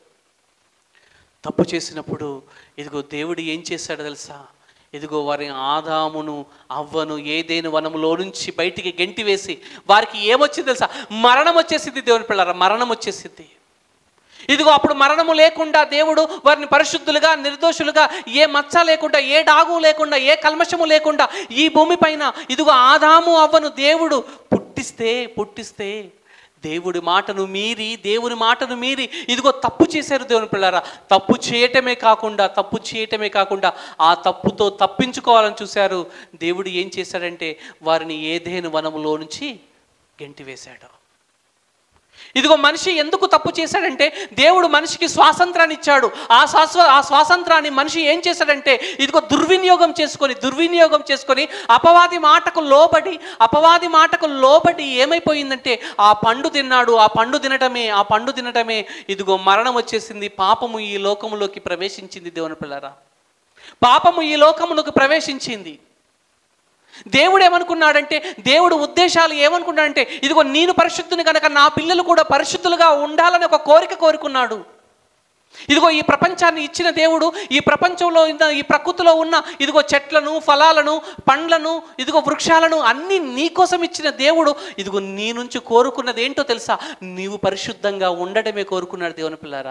తప్పు చేసినప్పుడు ఇదిగో దేవుడు ఏం చేశాడు తెలుసా ఇదిగో వారి ఆదామును అవ్వను ఏదేను వనములో నుంచి బయటికి గెంటి వేసి వారికి ఏమొచ్చింది తెలుసా మరణం వచ్చేసింది దేవుని పిల్లర మరణం వచ్చేసింది ఇదిగో అప్పుడు మరణము లేకుండా దేవుడు వారిని పరిశుద్ధులుగా నిర్దోషులుగా ఏ మచ్చ లేకుండా ఏ డాగు లేకుండా ఏ కల్మషము లేకుండా ఈ భూమిపైన ఇదిగో ఆదాము అవ్వను దేవుడు పుట్టిస్తే పుట్టిస్తే దేవుడి మాటను మీరి దేవుని మాటను మీరి ఇదిగో తప్పు చేశారు దేవుని పిల్లరా తప్పు చేయటమే కాకుండా తప్పు చేయటమే కాకుండా ఆ తప్పుతో తప్పించుకోవాలని చూశారు దేవుడు ఏం చేశాడంటే వారిని ఏదేను వనములో నుంచి గెంటివేశాడు ఇదిగో మనిషి ఎందుకు తప్పు చేశాడంటే దేవుడు మనిషికి స్వాతంత్రాన్ని ఇచ్చాడు ఆ స్వాస్వ ఆ స్వాతంత్రాన్ని మనిషి ఏం చేశాడంటే ఇదిగో దుర్వినియోగం చేసుకొని దుర్వినియోగం చేసుకొని అపవాది మాటకు లోబడి అపవాది మాటకు లోబడి ఏమైపోయిందంటే ఆ పండు తిన్నాడు ఆ పండు తినటమే ఆ పండు తినటమే ఇదిగో మరణం వచ్చేసింది పాపము ఈ లోకములోకి ప్రవేశించింది దేవుని పిల్లరా పాపము ఈ లోకములోకి ప్రవేశించింది దేవుడు ఏమనుకున్నాడంటే దేవుడు ఉద్దేశాలు ఏమనుకున్నాడంటే ఇదిగో నేను పరిశుద్ధుని కనుక నా పిల్లలు కూడా పరిశుద్ధులుగా ఉండాలని ఒక కోరిక కోరుకున్నాడు ఇదిగో ఈ ప్రపంచాన్ని ఇచ్చిన దేవుడు ఈ ప్రపంచంలో ఉన్న ఈ ప్రకృతిలో ఉన్న ఇదిగో చెట్లను ఫలాలను పండ్లను ఇదిగో వృక్షాలను అన్నీ నీ కోసం ఇచ్చిన దేవుడు ఇదిగో నీ నుంచి కోరుకున్నది ఏంటో తెలుసా నీవు పరిశుద్ధంగా ఉండడమే కోరుకున్నాడు దేవుని పిల్లారా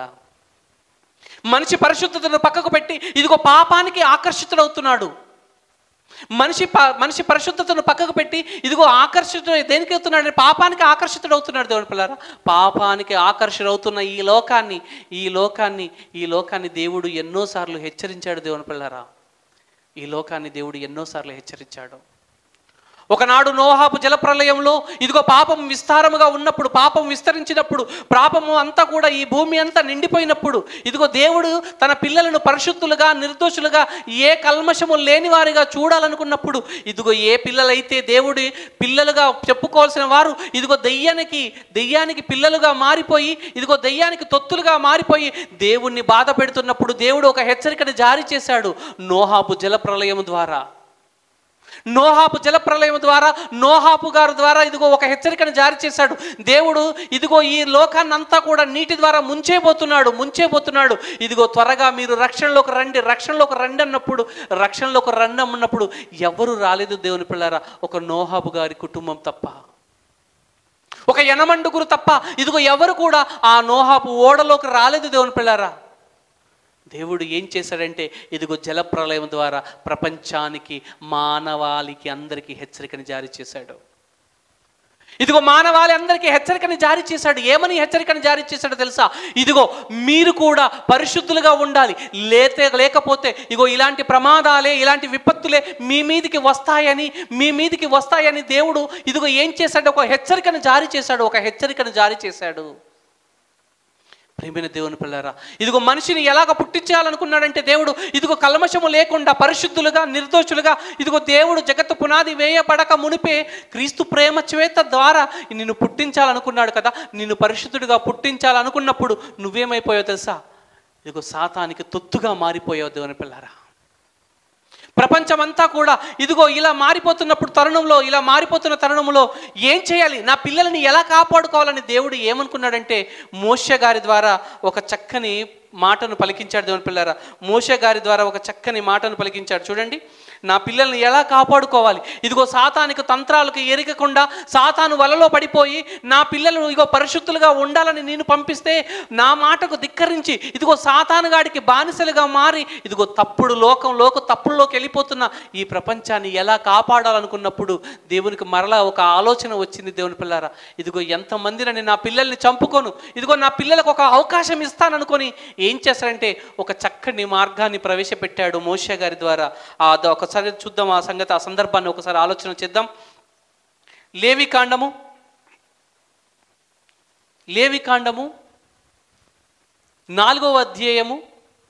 మనిషి పరిశుద్ధతను పక్కకు పెట్టి ఇదిగో పాపానికి ఆకర్షితుడవుతున్నాడు మనిషి ప- మనిషి పరిశుద్ధతను పక్కకు పెట్టి ఇదిగో ఆకర్షితుడు దేనికి అవుతున్నాడు పాపానికి ఆకర్షితుడు అవుతున్నాడు దేవుని పిల్లరా పాపానికి ఆకర్షితుడవుతున్న ఈ లోకాన్ని ఈ లోకాన్ని ఈ లోకాన్ని దేవుడు ఎన్నోసార్లు హెచ్చరించాడు దేవుని పిల్లరా ఈ లోకాన్ని దేవుడు ఎన్నోసార్లు హెచ్చరించాడు ఒకనాడు నోహాపు జలప్రలయంలో ఇదిగో పాపం విస్తారముగా ఉన్నప్పుడు పాపం విస్తరించినప్పుడు పాపము అంతా కూడా ఈ భూమి అంతా నిండిపోయినప్పుడు ఇదిగో దేవుడు తన పిల్లలను పరిశుద్ధులుగా నిర్దోషులుగా ఏ కల్మషము లేని వారిగా చూడాలనుకున్నప్పుడు ఇదిగో ఏ పిల్లలైతే దేవుడి పిల్లలుగా చెప్పుకోవాల్సిన వారు ఇదిగో దెయ్యానికి దెయ్యానికి పిల్లలుగా మారిపోయి ఇదిగో దెయ్యానికి తొత్తులుగా మారిపోయి దేవుణ్ణి బాధ పెడుతున్నప్పుడు దేవుడు ఒక హెచ్చరికను జారీ చేశాడు నోహాపు జలప్రలయం ద్వారా నోహాపు జలప్రలయం ద్వారా నోహాపు గారు ద్వారా ఇదిగో ఒక హెచ్చరికను జారీ చేశాడు దేవుడు ఇదిగో ఈ లోకాన్ని అంతా కూడా నీటి ద్వారా ముంచేపోతున్నాడు ముంచేపోతున్నాడు ఇదిగో త్వరగా మీరు రక్షణలోకి రండి రక్షణలోకి రండి అన్నప్పుడు రక్షణలోకి రండి అన్నప్పుడు ఎవరు రాలేదు దేవుని పిల్లరా ఒక నోహాబు గారి కుటుంబం తప్ప ఒక యనమండుగురు తప్ప ఇదిగో ఎవరు కూడా ఆ నోహాపు ఓడలోకి రాలేదు దేవుని పిల్లారా దేవుడు ఏం చేశాడంటే ఇదిగో జలప్రలయం ద్వారా ప్రపంచానికి మానవాళికి అందరికీ హెచ్చరికని జారీ చేశాడు ఇదిగో మానవాళి అందరికీ హెచ్చరికని జారీ చేశాడు ఏమని హెచ్చరికని జారీ చేశాడో తెలుసా ఇదిగో మీరు కూడా పరిశుద్ధులుగా ఉండాలి లేతే లేకపోతే ఇగో ఇలాంటి ప్రమాదాలే ఇలాంటి విపత్తులే మీ మీదికి వస్తాయని మీ మీదికి వస్తాయని దేవుడు ఇదిగో ఏం చేశాడు ఒక హెచ్చరికను జారీ చేశాడు ఒక హెచ్చరికను జారీ చేశాడు ప్రేమైన దేవుని పిల్లరా ఇదిగో మనిషిని ఎలాగ పుట్టించాలనుకున్నాడంటే దేవుడు ఇదిగో కల్మషము లేకుండా పరిశుద్ధులుగా నిర్దోషులుగా ఇదిగో దేవుడు జగత్తు పునాది వేయబడక మునిపే క్రీస్తు ప్రేమ చేత ద్వారా నిన్ను పుట్టించాలనుకున్నాడు కదా నిన్ను పరిశుద్ధుడిగా పుట్టించాలనుకున్నప్పుడు నువ్వేమైపోయావు తెలుసా ఇదిగో సాతానికి తొత్తుగా మారిపోయావు దేవుని పిల్లరా ప్రపంచమంతా కూడా ఇదిగో ఇలా మారిపోతున్నప్పుడు తరుణంలో ఇలా మారిపోతున్న తరుణంలో ఏం చేయాలి నా పిల్లల్ని ఎలా కాపాడుకోవాలని దేవుడు ఏమనుకున్నాడంటే మోష గారి ద్వారా ఒక చక్కని మాటను పలికించాడు దేవుని పిల్లరా మోష గారి ద్వారా ఒక చక్కని మాటను పలికించాడు చూడండి నా పిల్లల్ని ఎలా కాపాడుకోవాలి ఇదిగో సాతానికి తంత్రాలకు ఎరగకుండా సాతాను వలలో పడిపోయి నా పిల్లలు ఇదిగో పరిశుద్ధులుగా ఉండాలని నేను పంపిస్తే నా మాటకు ధిక్కరించి ఇదిగో సాతాను గాడికి బానిసలుగా మారి ఇదిగో తప్పుడు లోకంలోకి తప్పుల్లోకి వెళ్ళిపోతున్న ఈ ప్రపంచాన్ని ఎలా కాపాడాలనుకున్నప్పుడు దేవునికి మరలా ఒక ఆలోచన వచ్చింది దేవుని పిల్లారా ఇదిగో ఎంతమందినని నా పిల్లల్ని చంపుకోను ఇదిగో నా పిల్లలకు ఒక అవకాశం ఇస్తాననుకొని ఏం చేస్తారంటే ఒక చక్కని మార్గాన్ని ప్రవేశపెట్టాడు మోషే గారి ద్వారా ఆ ద- ఒకసారి చూద్దాం ఆ సంగతి ఆ సందర్భాన్ని ఒకసారి ఆలోచన చేద్దాం లేవి కాండము లేవి కాండము నాలుగవ అధ్యాయము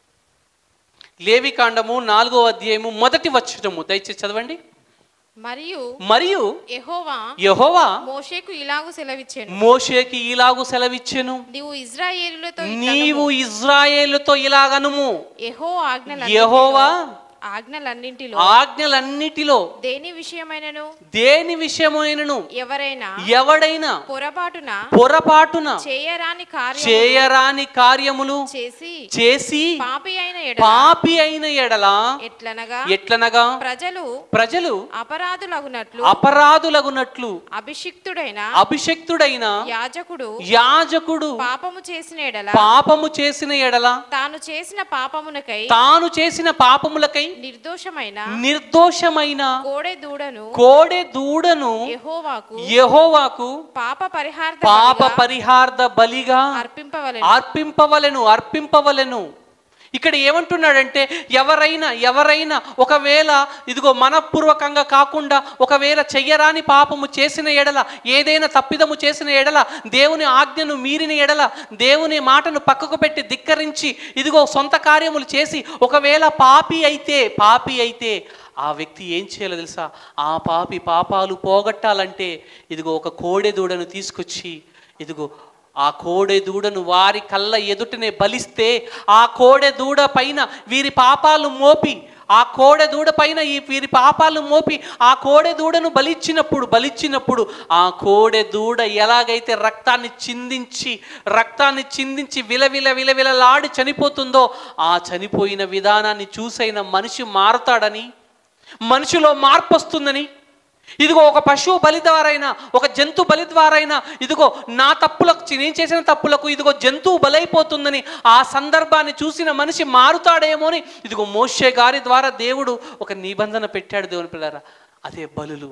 లేవి కాండము నాలుగవ అధ్యాయము మొదటి వచనము దయచేసి చదవండి మరియు మరియు యెహోవా యెహోవా మోషేకు ఇలాగు సెలవిచ్చాను మోషేకి ఇలాగు సెలవిచ్చెను నీవు ఇజ్రాయేలులతో నీవు ఇజ్రాయేలుతో ఇలాగనుము యెహో ఆజ్ఞల యెహోవా ఆజ్ఞలన్నింటిలో ఆజ్ఞలన్నిటిలో దేని విషయమైనను దేని విషయమైనను ఎవరైనా ఎవడైనా పొరపాటున పొరపాటున చేయరాని కార్యం చేయరాని కార్యములు చేసి చేసి పాపి అయిన ఎడ పాపి అయిన ఎడల ఎట్లనగా ఎట్లనగా ప్రజలు ప్రజలు అపరాధులగునట్లు అపరాధులగునట్లు అభిషిక్తుడైన అభిషక్తుడైన యాజకుడు యాజకుడు పాపము చేసిన ఎడల పాపము చేసిన ఎడల తాను చేసిన పాపమునకై తాను చేసిన పాపములకై నిర్దోషమైన నిర్దోషమైన కోడె దూడను కోడె దూడను యెహోవాకు యెహోవాకు పాప పరిహార్థ పాప బలిగా పరిహార్థ బలిగా అర్పింపవలెను అర్పింపవలెను అర్పింపవలెను ఇక్కడ ఏమంటున్నాడంటే ఎవరైనా ఎవరైనా ఒకవేళ ఇదిగో మనపూర్వకంగా కాకుండా ఒకవేళ చెయ్యరాని పాపము చేసిన ఎడల ఏదైనా తప్పిదము చేసిన ఎడల దేవుని ఆజ్ఞను మీరిన ఎడల దేవుని మాటను పక్కకు పెట్టి ధిక్కరించి ఇదిగో సొంత కార్యములు చేసి ఒకవేళ పాపి అయితే పాపి అయితే ఆ వ్యక్తి ఏం చేయాలో తెలుసా ఆ పాపి పాపాలు పోగొట్టాలంటే ఇదిగో ఒక కోడె దూడను తీసుకొచ్చి ఇదిగో ఆ కోడె దూడను వారి కళ్ళ ఎదుటనే బలిస్తే ఆ కోడె దూడ పైన వీరి పాపాలు మోపి ఆ కోడె దూడ పైన ఈ వీరి పాపాలు మోపి ఆ కోడె దూడను బలిచ్చినప్పుడు బలిచ్చినప్పుడు ఆ కోడె దూడ ఎలాగైతే రక్తాన్ని చిందించి రక్తాన్ని చిందించి విలవిల విలవిలలాడి చనిపోతుందో ఆ చనిపోయిన విధానాన్ని చూసైన మనిషి మారతాడని మనిషిలో మార్పు వస్తుందని ఇదిగో ఒక పశువు బలి ద్వారైనా ఒక జంతు బలి ద్వారైనా ఇదిగో నా తప్పులకు చి- నేను చేసిన తప్పులకు ఇదిగో జంతువు బలైపోతుందని ఆ సందర్భాన్ని చూసిన మనిషి మారుతాడేమో అని ఇదిగో మోషే గారి ద్వారా దేవుడు ఒక నిబంధన పెట్టాడు దేవుని పిల్లరా అదే బలులు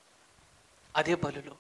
అదే బలులు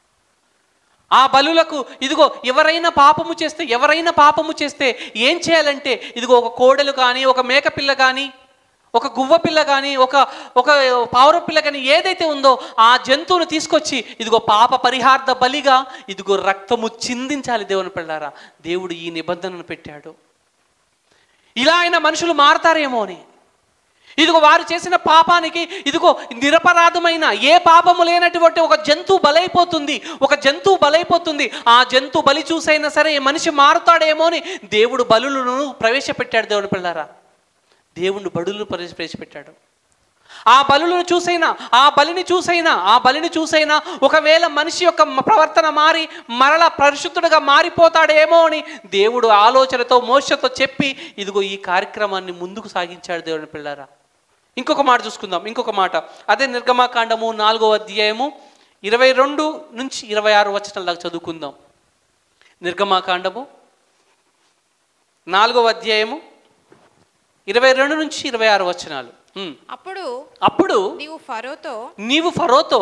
ఆ బలులకు ఇదిగో ఎవరైనా పాపము చేస్తే ఎవరైనా పాపము చేస్తే ఏం చేయాలంటే ఇదిగో ఒక కోడలు కానీ ఒక మేకపిల్ల కానీ ఒక గువ్వ పిల్ల కానీ ఒక ఒక పావుర పిల్ల కానీ ఏదైతే ఉందో ఆ జంతువును తీసుకొచ్చి ఇదిగో పాప పరిహార్థ బలిగా ఇదిగో రక్తము చిందించాలి దేవుని పిల్లారా దేవుడు ఈ నిబంధనను పెట్టాడు ఇలా అయినా మనుషులు మారతారేమో అని ఇదిగో వారు చేసిన పాపానికి ఇదిగో నిరపరాధమైన ఏ పాపము లేనటువంటి ఒక జంతువు బలైపోతుంది ఒక జంతువు బలైపోతుంది ఆ జంతువు బలి చూసైనా సరే ఈ మనిషి మారుతాడేమో అని దేవుడు బలులను ప్రవేశపెట్టాడు దేవుని పిల్లారా దేవుడు బడులను ప్రవేశ- ప్రవేశపెట్టాడు ఆ బలులను చూసైనా ఆ బలిని చూసైనా ఆ బలిని చూసైనా ఒకవేళ మనిషి యొక్క మ- ప్రవర్తన మారి మరల పరిశుద్ధుడుగా మారిపోతాడేమో అని దేవుడు ఆలోచనతో మోసతో చెప్పి ఇదిగో ఈ కార్యక్రమాన్ని ముందుకు సాగించాడు దేవుని పిల్లారా ఇంకొక మాట చూసుకుందాం ఇంకొక మాట అదే నిర్గమాకాండము నాలుగో అధ్యాయము ఇరవై రెండు నుంచి ఇరవై ఆరు వచనాలకు చదువుకుందాం నిర్గమాకాండము నాలుగో అధ్యాయము ఇరవై రెండు నుంచి ఇరవై ఆరు వచనాలు ఉమ్. అప్పుడు అప్పుడు నీవు ఫరోతో నీవు ఫరోతో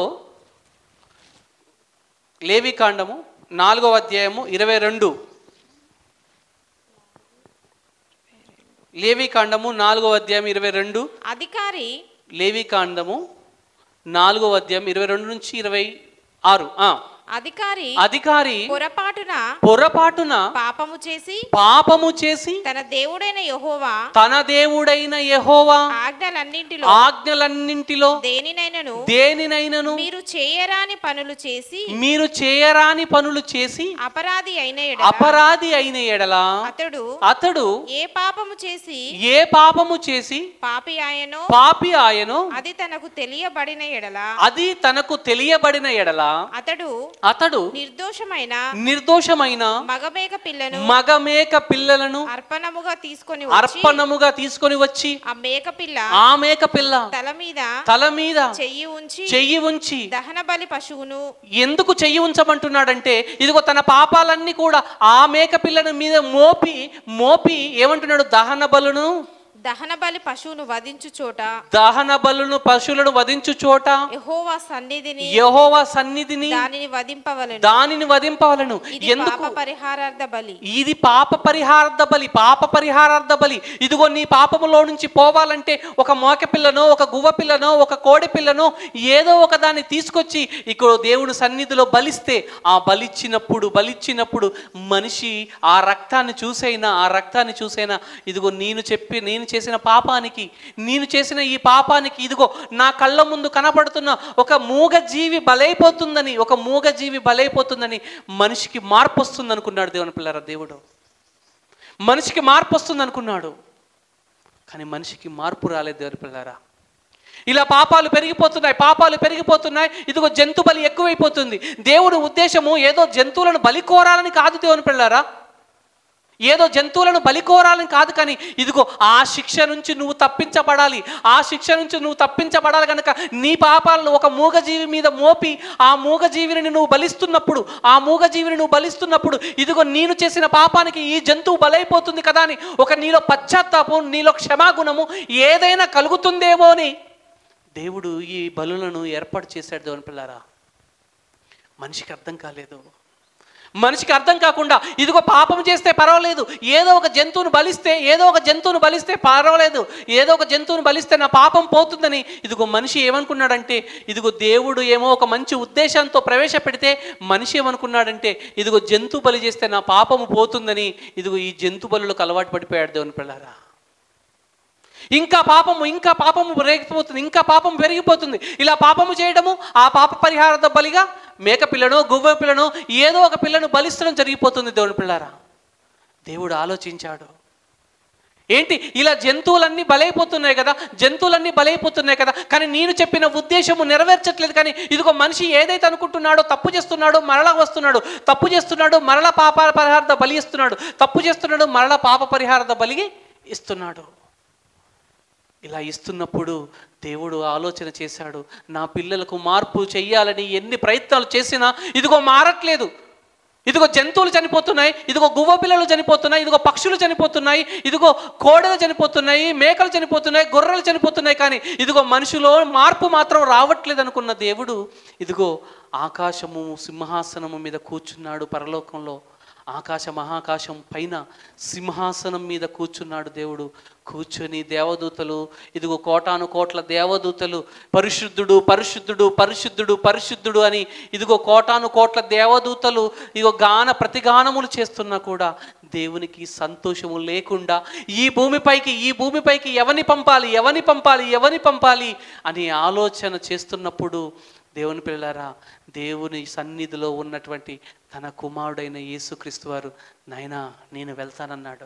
లేవి కాండము నాలుగో అధ్యాయము ఇరవై రెండు లేవి కాండము నాలుగో అధ్యాయం ఇరవై రెండు అధికారి లేవి కాండము నాలుగో అధ్యాయం ఇరవై రెండు నుంచి ఇరవై ఆరు ఆ. అధికారి అధికారి పొరపాటున పొరపాటున పాపము చేసి పాపము చేసి తన దేవుడైన యెహోవా తన దేవుడైన యెహోవా ఆజ్ఞలన్నింటిలో ఆజ్ఞలన్నింటిలో దేనినైనను దేనినైనను మీరు చేయరాని పనులు చేసి మీరు చేయరాని పనులు చేసి అపరాధి అయిన ఎడల అపరాధి అయిన ఎడల అతడు అతడు ఏ పాపము చేసి ఏ పాపము చేసి పాపి ఆయనో పాపి ఆయనో అది తనకు తెలియబడిన ఎడల అది తనకు తెలియబడిన ఎడల అతడు అతడు నిర్దోషమైన నిర్దోషమైన మగమేక పిల్లను మగమేక పిల్లలను అర్పణముగా తీసుకొని వచ్చి అర్పణముగా తీసుకొని వచ్చి ఆ మేక పిల్ల ఆ మేక పిల్ల తల మీద తల మీద చెయ్యి ఉంచి చెయ్యి ఉంచి దహన బలి పశువును ఎందుకు చెయ్యి ఉంచమంటున్నాడంటే ఇదిగో తన పాపాలన్నీ కూడా ఆ మేక పిల్లని మీద మోపి మోపి ఏమంటున్నాడు దహన బలును దహన బలి పశువును వధించు చోట దహన బలును పశువులను వధించు చోట యెహోవా సన్నిధిని యెహోవా సన్నిధిని దానిని వధింపవలను దానిని వధింపవలను ఇది ఎందుకు పాప పరిహారార్థ బలి ఇది పాప పరిహారార్థ బలి పాప పరిహారార్థ బలి ఇదిగో నీ పాపములో నుంచి పోవాలంటే ఒక మోక పిల్లనో ఒక గువ్వ పిల్లనో ఒక కోడి పిల్లనో ఏదో ఒక దాన్ని తీసుకొచ్చి ఇక్కడ దేవుని సన్నిధిలో బలిస్తే ఆ బలిచ్చినప్పుడు బలిచ్చినప్పుడు మనిషి ఆ రక్తాన్ని చూసైనా ఆ రక్తాన్ని చూసైనా ఇదిగో నేను చెప్పి నేను చేసిన పాపానికి నేను చేసిన ఈ పాపానికి ఇదిగో నా కళ్ళ ముందు కనపడుతున్న ఒక మూగ జీవి బలైపోతుందని ఒక మూగ జీవి బలైపోతుందని మనిషికి మార్పు వస్తుంది అనుకున్నాడు దేవుని పిల్లరా దేవుడు మనిషికి మార్పు వస్తుంది అనుకున్నాడు కానీ మనిషికి మార్పు రాలేదు దేవుని పిల్లరా ఇలా పాపాలు పెరిగిపోతున్నాయి పాపాలు పెరిగిపోతున్నాయి ఇదిగో జంతు బలి ఎక్కువైపోతుంది దేవుడి ఉద్దేశము ఏదో జంతువులను బలి కోరాలని కాదు దేవుని పిల్లారా ఏదో జంతువులను బలి కోరాలని కాదు కానీ ఇదిగో ఆ శిక్ష నుంచి నువ్వు తప్పించబడాలి ఆ శిక్ష నుంచి నువ్వు తప్పించబడాలి కనుక నీ పాపాలను ఒక మూగజీవి మీద మోపి ఆ మూగజీవిని నువ్వు బలిస్తున్నప్పుడు ఆ మూగజీవిని నువ్వు బలిస్తున్నప్పుడు ఇదిగో నేను చేసిన పాపానికి ఈ జంతువు బలైపోతుంది కదా అని ఒక నీలో పశ్చాత్తాపం నీలో క్షమాగుణము ఏదైనా కలుగుతుందేమో అని దేవుడు ఈ బలులను ఏర్పాటు చేశాడు దేవుని పిల్లారా మనిషికి అర్థం కాలేదు మనిషికి అర్థం కాకుండా ఇదిగో పాపం చేస్తే పర్వాలేదు ఏదో ఒక జంతువును బలిస్తే ఏదో ఒక జంతువును బలిస్తే పర్వాలేదు ఏదో ఒక జంతువును బలిస్తే నా పాపం పోతుందని ఇదిగో మనిషి ఏమనుకున్నాడంటే ఇదిగో దేవుడు ఏమో ఒక మంచి ఉద్దేశంతో ప్రవేశపెడితే మనిషి ఏమనుకున్నాడంటే ఇదిగో జంతు బలి చేస్తే నా పాపము పోతుందని ఇదిగో ఈ జంతు బలులకు అలవాటు పడిపోయాడు దేవుని పిల్లారా ఇంకా పాపము ఇంకా పాపము పెరిగిపోతుంది ఇంకా పాపం పెరిగిపోతుంది ఇలా పాపము చేయడము ఆ పాప పరిహార బలిగా మేక పిల్లను గువ్వ పిల్లను ఏదో ఒక పిల్లను బలిస్తడం జరిగిపోతుంది దేవుని పిల్లారా దేవుడు ఆలోచించాడు ఏంటి ఇలా జంతువులన్నీ బలైపోతున్నాయి కదా జంతువులన్నీ బలైపోతున్నాయి కదా కానీ నేను చెప్పిన ఉద్దేశము నెరవేర్చట్లేదు కానీ ఇదిగో మనిషి ఏదైతే అనుకుంటున్నాడో తప్పు చేస్తున్నాడో మరలా వస్తున్నాడు తప్పు చేస్తున్నాడు మరలా పాప పరిహారత బలి ఇస్తున్నాడు తప్పు చేస్తున్నాడు మరలా పాప పరిహారత బలిగి ఇస్తున్నాడు ఇలా ఇస్తున్నప్పుడు దేవుడు ఆలోచన చేశాడు నా పిల్లలకు మార్పు చెయ్యాలని ఎన్ని ప్రయత్నాలు చేసినా ఇదిగో మారట్లేదు ఇదిగో జంతువులు చనిపోతున్నాయి ఇదిగో గువ్వ పిల్లలు చనిపోతున్నాయి ఇదిగో పక్షులు చనిపోతున్నాయి ఇదిగో కోడలు చనిపోతున్నాయి మేకలు చనిపోతున్నాయి గొర్రెలు చనిపోతున్నాయి కానీ ఇదిగో మనిషిలో మార్పు మాత్రం రావట్లేదు అనుకున్న దేవుడు ఇదిగో ఆకాశము సింహాసనము మీద కూర్చున్నాడు పరలోకంలో ఆకాశ మహాకాశం పైన సింహాసనం మీద కూర్చున్నాడు దేవుడు కూర్చొని దేవదూతలు ఇదిగో కోటాను కోట్ల దేవదూతలు పరిశుద్ధుడు పరిశుద్ధుడు పరిశుద్ధుడు పరిశుద్ధుడు అని ఇదిగో కోటాను కోట్ల దేవదూతలు ఇదిగో గాన ప్రతిగానములు చేస్తున్నా కూడా దేవునికి సంతోషము లేకుండా ఈ భూమిపైకి ఈ భూమిపైకి ఎవని పంపాలి ఎవని పంపాలి ఎవని పంపాలి అని ఆలోచన చేస్తున్నప్పుడు దేవుని పిల్లలారా దేవుని సన్నిధిలో ఉన్నటువంటి తన కుమారుడైన యేసుక్రీస్తు వారు నాయనా నేను వెళ్తానన్నాడు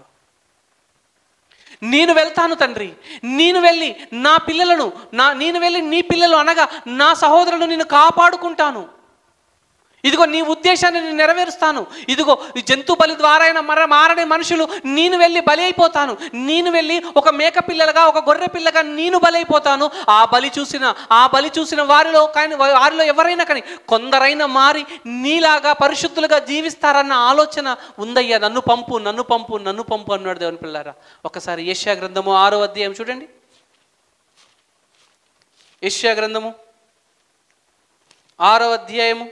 నేను వెళ్తాను తండ్రి నేను వెళ్ళి నా పిల్లలను నా నేను వెళ్ళి నీ పిల్లలు అనగా నా సహోదరులను నేను కాపాడుకుంటాను ఇదిగో నీ ఉద్దేశాన్ని నేను నెరవేరుస్తాను ఇదిగో ఈ జంతు బలి ద్వారా అయినా మర మారని మనుషులు నేను వెళ్ళి బలి అయిపోతాను నేను వెళ్ళి ఒక మేక పిల్లలుగా ఒక గొర్రె పిల్లగా నేను బలి అయిపోతాను ఆ బలి చూసిన ఆ బలి చూసిన వారిలో కానీ వారిలో ఎవరైనా కానీ కొందరైనా మారి నీలాగా పరిశుద్ధులుగా జీవిస్తారన్న ఆలోచన ఉందయ్యా నన్ను పంపు నన్ను పంపు నన్ను పంపు అన్నాడు దేవుని పిల్లారా ఒకసారి ఏషియా గ్రంథము ఆరో అధ్యాయం చూడండి ఏషియా గ్రంథము ఆరో అధ్యాయము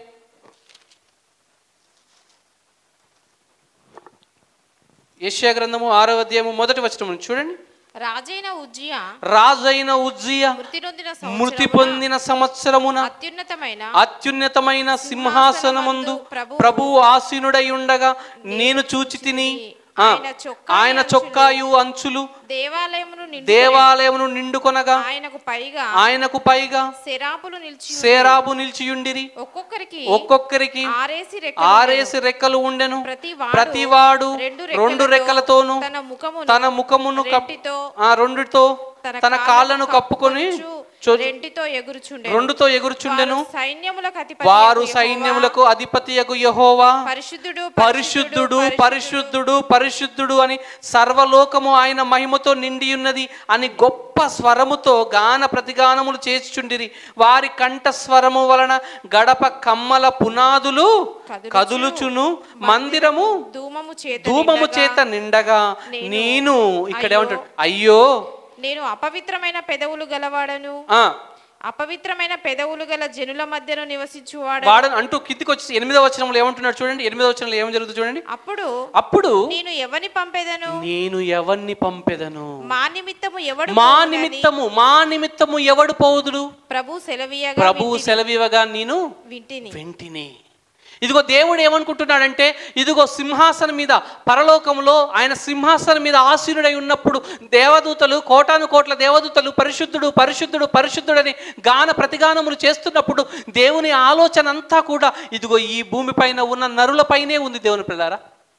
యెషయా గ్రంథము ఆరో అధ్యాయము మొదటి వచనం చూడండి రాజైన ఉజ్జియా రాజైన ఉజ్జియ మృతి నొందిన మృతి సంవత్సరమున పొందిన సంవత్సరమున అత్యున్నతమైన అత్యున్నతమైన సింహాసనమందు ప్రభు ఆసీనుడై ఉండగా నేను చూచి తిని ఆ, ఆయన చొక్కా ఆయన చొక్కాయు అంచులు దేవాలయమును నిండు దేవాలయమును నిండుకొనగా ఆయనకు పైగా ఆయనకు పైగా శరాపులు నిలిచి సేరాబు నిలిచియుండిరి ఒక్కొక్కరికి ఒక్కొక్కరికి ఆరేసి రెక్కలు ఆరేసి రెక్కలు ఉండెను ప్రతి వాడు ప్రతివాడు రెండు రెండు రెక్కలతోనూ తన ముఖమును తన ముఖమును కప్- రెంటితో ఆ రెండుతో తన కాళ్ళను కప్పుకొని చొ- రెంటితో ఎగురుచుండే రెండుతో ఎగురుచుండెను సైన్యములకు అధిపతి వారు సైన్యములకు అధిపతియగు యహోవా పరిశుద్ధుడు పరిశుద్ధుడు పరిశుద్ధుడు పరిశుద్ధుడు అని సర్వలోకము ఆయన మహిమతో నిండి ఉన్నది అని గొప్ప స్వరముతో గాన ప్రతిగానములు చేర్చుండిరి వారి కంఠ స్వరము వలన గడప కమ్మల పునాదులు కదులుచు, కదులుచును మందిరము ధూమము చేత ధూమము నిండగా చేత నిండగా నేను, నేను ఇక్కడ అయ్యో, ఏమంటాడు అయ్యో నేను అపవిత్రమైన పెదవులు గలవాడను ఆ అపవిత్రమైన పెదవులు గల జనుల మధ్యను నివసించువాడు వాడని అంటూ కిందికి వచ్చి ఎనిమిదవ వచనంలో ఏమంటున్నాడు చూడండి ఎనిమిదవ వచనంలో ఏం జరుగుతుంది చూడండి అప్పుడు అప్పుడు నేను ఎవరిని పంపేదను నేను ఎవరిని పంపెదను మా నిమిత్తము ఎవడు మా పోవునని నిమిత్తము మా నిమిత్తము ఎవడు పోదుడు ప్రభు సెలవీయగా ప్రభువు సెలవివగా నేను వింటిని వెంటినే ఇదిగో దేవుడు ఏమనుకుంటున్నాడంటే ఇదిగో సింహాసనం మీద పరలోకంలో ఆయన సింహాసనం మీద ఆసీనుడై ఉన్నప్పుడు దేవదూతలు కోటాను కోట్ల దేవదూతలు పరిశుద్ధుడు పరిశుద్ధుడు పరిశుద్ధుడని గాన ప్రతిగానములు చేస్తున్నప్పుడు దేవుని ఆలోచన అంతా కూడా ఇదిగో ఈ భూమిపైన ఉన్న నరులపైనే ఉంది దేవుని పిల్లారా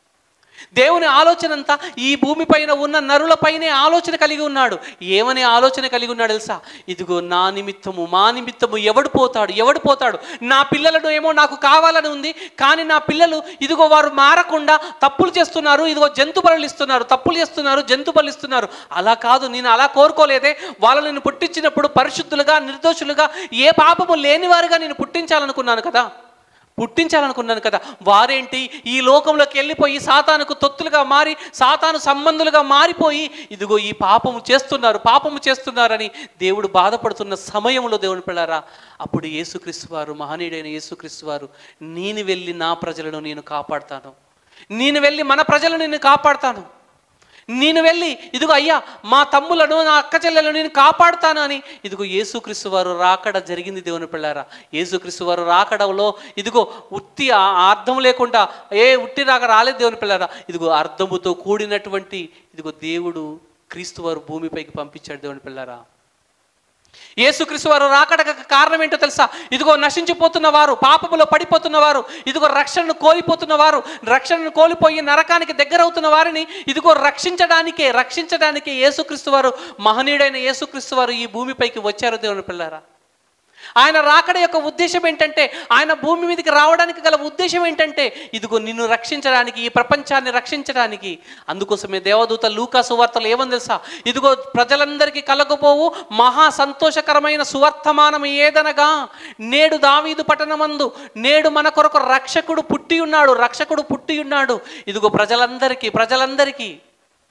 దేవుని ఆలోచన అంతా ఈ భూమిపైన ఉన్న నరులపైనే ఆలోచన కలిగి ఉన్నాడు ఏమని ఆలోచన కలిగి ఉన్నాడు తెలుసా ఇదిగో నా నిమిత్తము మా నిమిత్తము ఎవడు పోతాడు ఎవడు పోతాడు నా పిల్లలను ఏమో నాకు కావాలని ఉంది కానీ నా పిల్లలు ఇదిగో వారు మారకుండా తప్పులు చేస్తున్నారు ఇదిగో జంతు బలులు ఇస్తున్నారు తప్పులు చేస్తున్నారు జంతు బలు ఇస్తున్నారు అలా కాదు నేను అలా కోరుకోలేదే వాళ్ళని నేను పుట్టించినప్పుడు పరిశుద్ధులుగా నిర్దోషులుగా ఏ పాపము లేని వారుగా నేను పుట్టించాలనుకున్నాను కదా పుట్టించాలనుకున్నాను కదా వారేంటి ఈ లోకంలోకి వెళ్ళిపోయి సాతానుకు తొత్తులుగా మారి సాతాను సంబంధులుగా మారిపోయి ఇదిగో ఈ పాపము చేస్తున్నారు పాపము చేస్తున్నారని దేవుడు బాధపడుతున్న సమయంలో దేవుని పిల్లారా అప్పుడు యేసుక్రీస్తు వారు మహనీయుడైన యేసుక్రీస్తు వారు నేను వెళ్ళి నా ప్రజలను నేను కాపాడుతాను నేను వెళ్ళి మన ప్రజలను నేను కాపాడుతాను నేను వెళ్ళి ఇదిగో అయ్యా మా తమ్ములను నా అక్క చెల్లెలను నేను కాపాడుతాను అని ఇదిగో యేసుక్రీస్తు వారు రాకడ జరిగింది దేవుని పిల్లారా యేసుక్రీస్తు వారు రాకడలో ఇదిగో ఉత్తి ఆ- ఆ అర్థం లేకుండా ఏ ఉట్టి రాక రాలేదు దేవుని పిల్లారా ఇదిగో అర్థముతో కూడినటువంటి ఇదిగో దేవుడు క్రీస్తు వారు భూమిపైకి పంపించాడు దేవుని పిల్లారా యేసుక్రీస్తు వారు రాకడకు కారణం ఏంటో తెలుసా ఇదిగో నశించిపోతున్న వారు పాపములో పడిపోతున్న వారు ఇదిగో రక్షణను కోల్పోతున్న వారు రక్షణను కోల్పోయి నరకానికి దగ్గరవుతున్న వారిని ఇదిగో రక్షించడానికే రక్షించడానికే యేసుక్రీస్తు వారు మహనీయుడైన యేసుక్రీస్తు వారు ఈ భూమిపైకి వచ్చారు దేవుని పిల్లారా ఆయన రాకడ యొక్క ఉద్దేశం ఏంటంటే ఆయన భూమి మీదకి రావడానికి గల ఉద్దేశం ఏంటంటే ఇదిగో నిన్ను రక్షించడానికి ఈ ప్రపంచాన్ని రక్షించడానికి అందుకోసమే దేవదూత లూకాసు వార్తలు ఏమని తెలుసా ఇదిగో ప్రజలందరికీ కలగబోవు మహా సంతోషకరమైన సువర్తమానం ఏదనగా నేడు దావీదు పట్టణమందు నేడు మన కొరకు రక్షకుడు పుట్టి ఉన్నాడు రక్షకుడు పుట్టి ఉన్నాడు ఇదిగో ప్రజలందరికీ ప్రజలందరికీ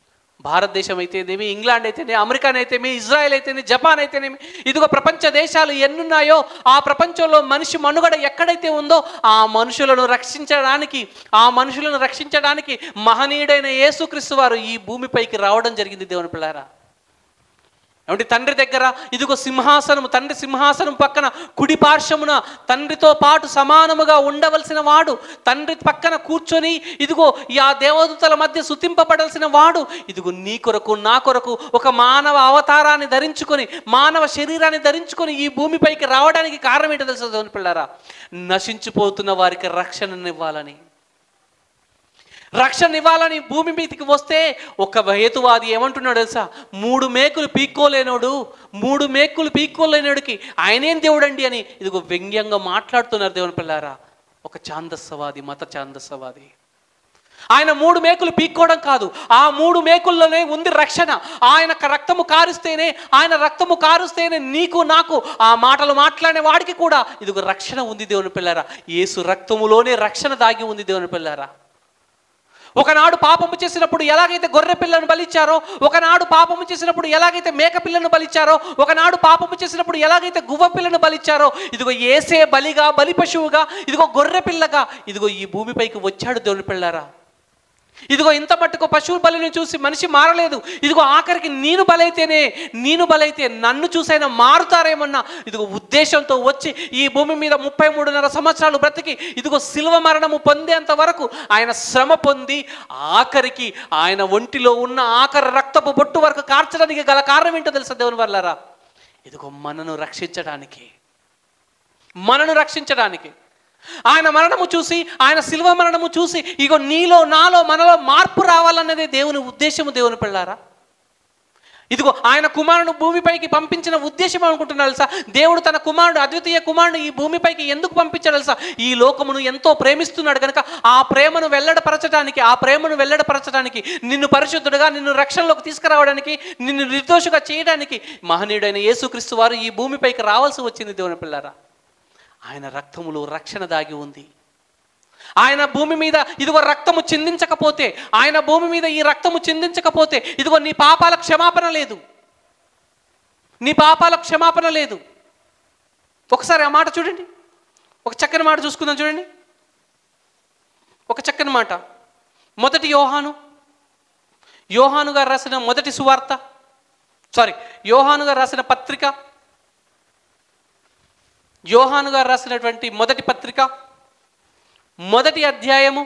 భారతదేశం అయితేనేమి ఇంగ్లాండ్ అయితేనే అమెరికా అయితేనేమి ఇజ్రాయెల్ అయితేనే జపాన్ అయితేనేమి ఇదిగో ప్రపంచ దేశాలు ఎన్నున్నాయో ఆ ప్రపంచంలో మనిషి మనుగడ ఎక్కడైతే ఉందో ఆ మనుషులను రక్షించడానికి ఆ మనుషులను రక్షించడానికి మహనీయుడైన యేసుక్రీస్తు వారు ఈ భూమిపైకి రావడం జరిగింది దేవుని పిల్లారా ఏమంటే తండ్రి దగ్గర ఇదిగో సింహాసనం తండ్రి సింహాసనం పక్కన కుడి పార్శ్వమున తండ్రితో పాటు సమానముగా ఉండవలసిన వాడు తండ్రి పక్కన కూర్చొని ఇదిగో ఈ ఆ దేవదూతల మధ్య సుతింపబడాల్సిన వాడు ఇదిగో నీ కొరకు నా కొరకు ఒక మానవ అవతారాన్ని ధరించుకొని మానవ శరీరాన్ని ధరించుకొని ఈ భూమిపైకి రావడానికి కారణం ఏంటో తెలుసు దేవుని పిల్లారా నశించిపోతున్న వారికి రక్షణనివ్వాలని రక్షణ ఇవ్వాలని భూమి మీదకి వస్తే ఒక హేతువాది ఏమంటున్నాడు తెలుసా మూడు మేకులు పీక్కోలేనోడు మూడు మేకులు పీక్కోలేనోడికి ఆయనేం దేవుడండి అని ఇదిగో వ్యంగ్యంగా మాట్లాడుతున్నారు దేవుని పిల్లారా ఒక ఛాందస్సవాది మత ఛాందస్సవాది ఆయన మూడు మేకులు పీక్కోవడం కాదు ఆ మూడు మేకుల్లోనే ఉంది రక్షణ ఆయన క- రక్తము కారుస్తేనే ఆయన రక్తము కారుస్తేనే నీకు నాకు ఆ మాటలు మాట్లాడే వాడికి కూడా ఇదిగో రక్షణ ఉంది దేవుని పిల్లారా యేసు రక్తములోనే రక్షణ దాగి ఉంది దేవుని పిల్లారా ఒకనాడు పాపము చేసినప్పుడు ఎలాగైతే గొర్రె పిల్లను బలిచ్చారో ఒకనాడు పాపము చేసినప్పుడు ఎలాగైతే మేక పిల్లను బలిచ్చారో ఒకనాడు పాపము చేసినప్పుడు ఎలాగైతే గువ్వ పిల్లను బలిచ్చారో ఇదిగో ఏసే బలిగా బలి పశువుగా ఇదిగో గొర్రె పిల్లగా ఇదిగో ఈ భూమిపైకి వచ్చాడు దేవుని పిల్లారా ఇదిగో ఇంత మట్టుకు పశువు బలిని చూసి మనిషి మారలేదు ఇదిగో ఆఖరికి నేను బలైతేనే నేను బలైతే నన్ను చూసైనా మారుతారేమన్నా ఇదిగో ఉద్దేశంతో వచ్చి ఈ భూమి మీద ముప్పై మూడున్నర సంవత్సరాలు బ్రతికి ఇదిగో శిల్వ మరణము పొందేంత వరకు ఆయన శ్రమ పొంది ఆఖరికి ఆయన ఒంటిలో ఉన్న ఆఖరి రక్తపు బొట్టు వరకు కార్చడానికి గల కారణం ఏంటో తెలుసా దేవుని వల్లరా ఇదిగో మనను రక్షించడానికి మనను రక్షించడానికి ఆయన మరణము చూసి ఆయన శిల్వ మరణము చూసి ఇగో నీలో నాలో మనలో మార్పు రావాలన్నదే దేవుని ఉద్దేశము దేవుని పిల్లారా ఇదిగో ఆయన కుమారుడు భూమిపైకి పంపించిన ఉద్దేశం అనుకుంటున్నాడు తెలుసా దేవుడు తన కుమారుడు అద్వితీయ కుమారుడు ఈ భూమిపైకి ఎందుకు పంపించాడు తెలుసా ఈ లోకమును ఎంతో ప్రేమిస్తున్నాడు కనుక ఆ ప్రేమను వెల్లడపరచడానికి ఆ ప్రేమను వెల్లడపరచడానికి నిన్ను పరిశుద్ధుడుగా నిన్ను రక్షణలోకి తీసుకురావడానికి నిన్ను నిర్దోషుగా చేయడానికి మహనీయుడైన యేసుక్రీస్తు వారు ఈ భూమిపైకి రావాల్సి వచ్చింది దేవుని పిల్లారా ఆయన రక్తములో రక్షణ దాగి ఉంది ఆయన భూమి మీద ఇదిగో రక్తము చిందించకపోతే ఆయన భూమి మీద ఈ రక్తము చిందించకపోతే ఇదిగో నీ పాపాల క్షమాపణ లేదు నీ పాపాల క్షమాపణ లేదు ఒకసారి ఆ మాట చూడండి ఒక చక్కని మాట చూసుకుందాం చూడండి ఒక చక్కని మాట మొదటి యోహాను యోహాను గారు రాసిన మొదటి సువార్త సారీ యోహాను గారు రాసిన పత్రిక యోహాను గారు రాసినటువంటి మొదటి పత్రిక మొదటి అధ్యాయము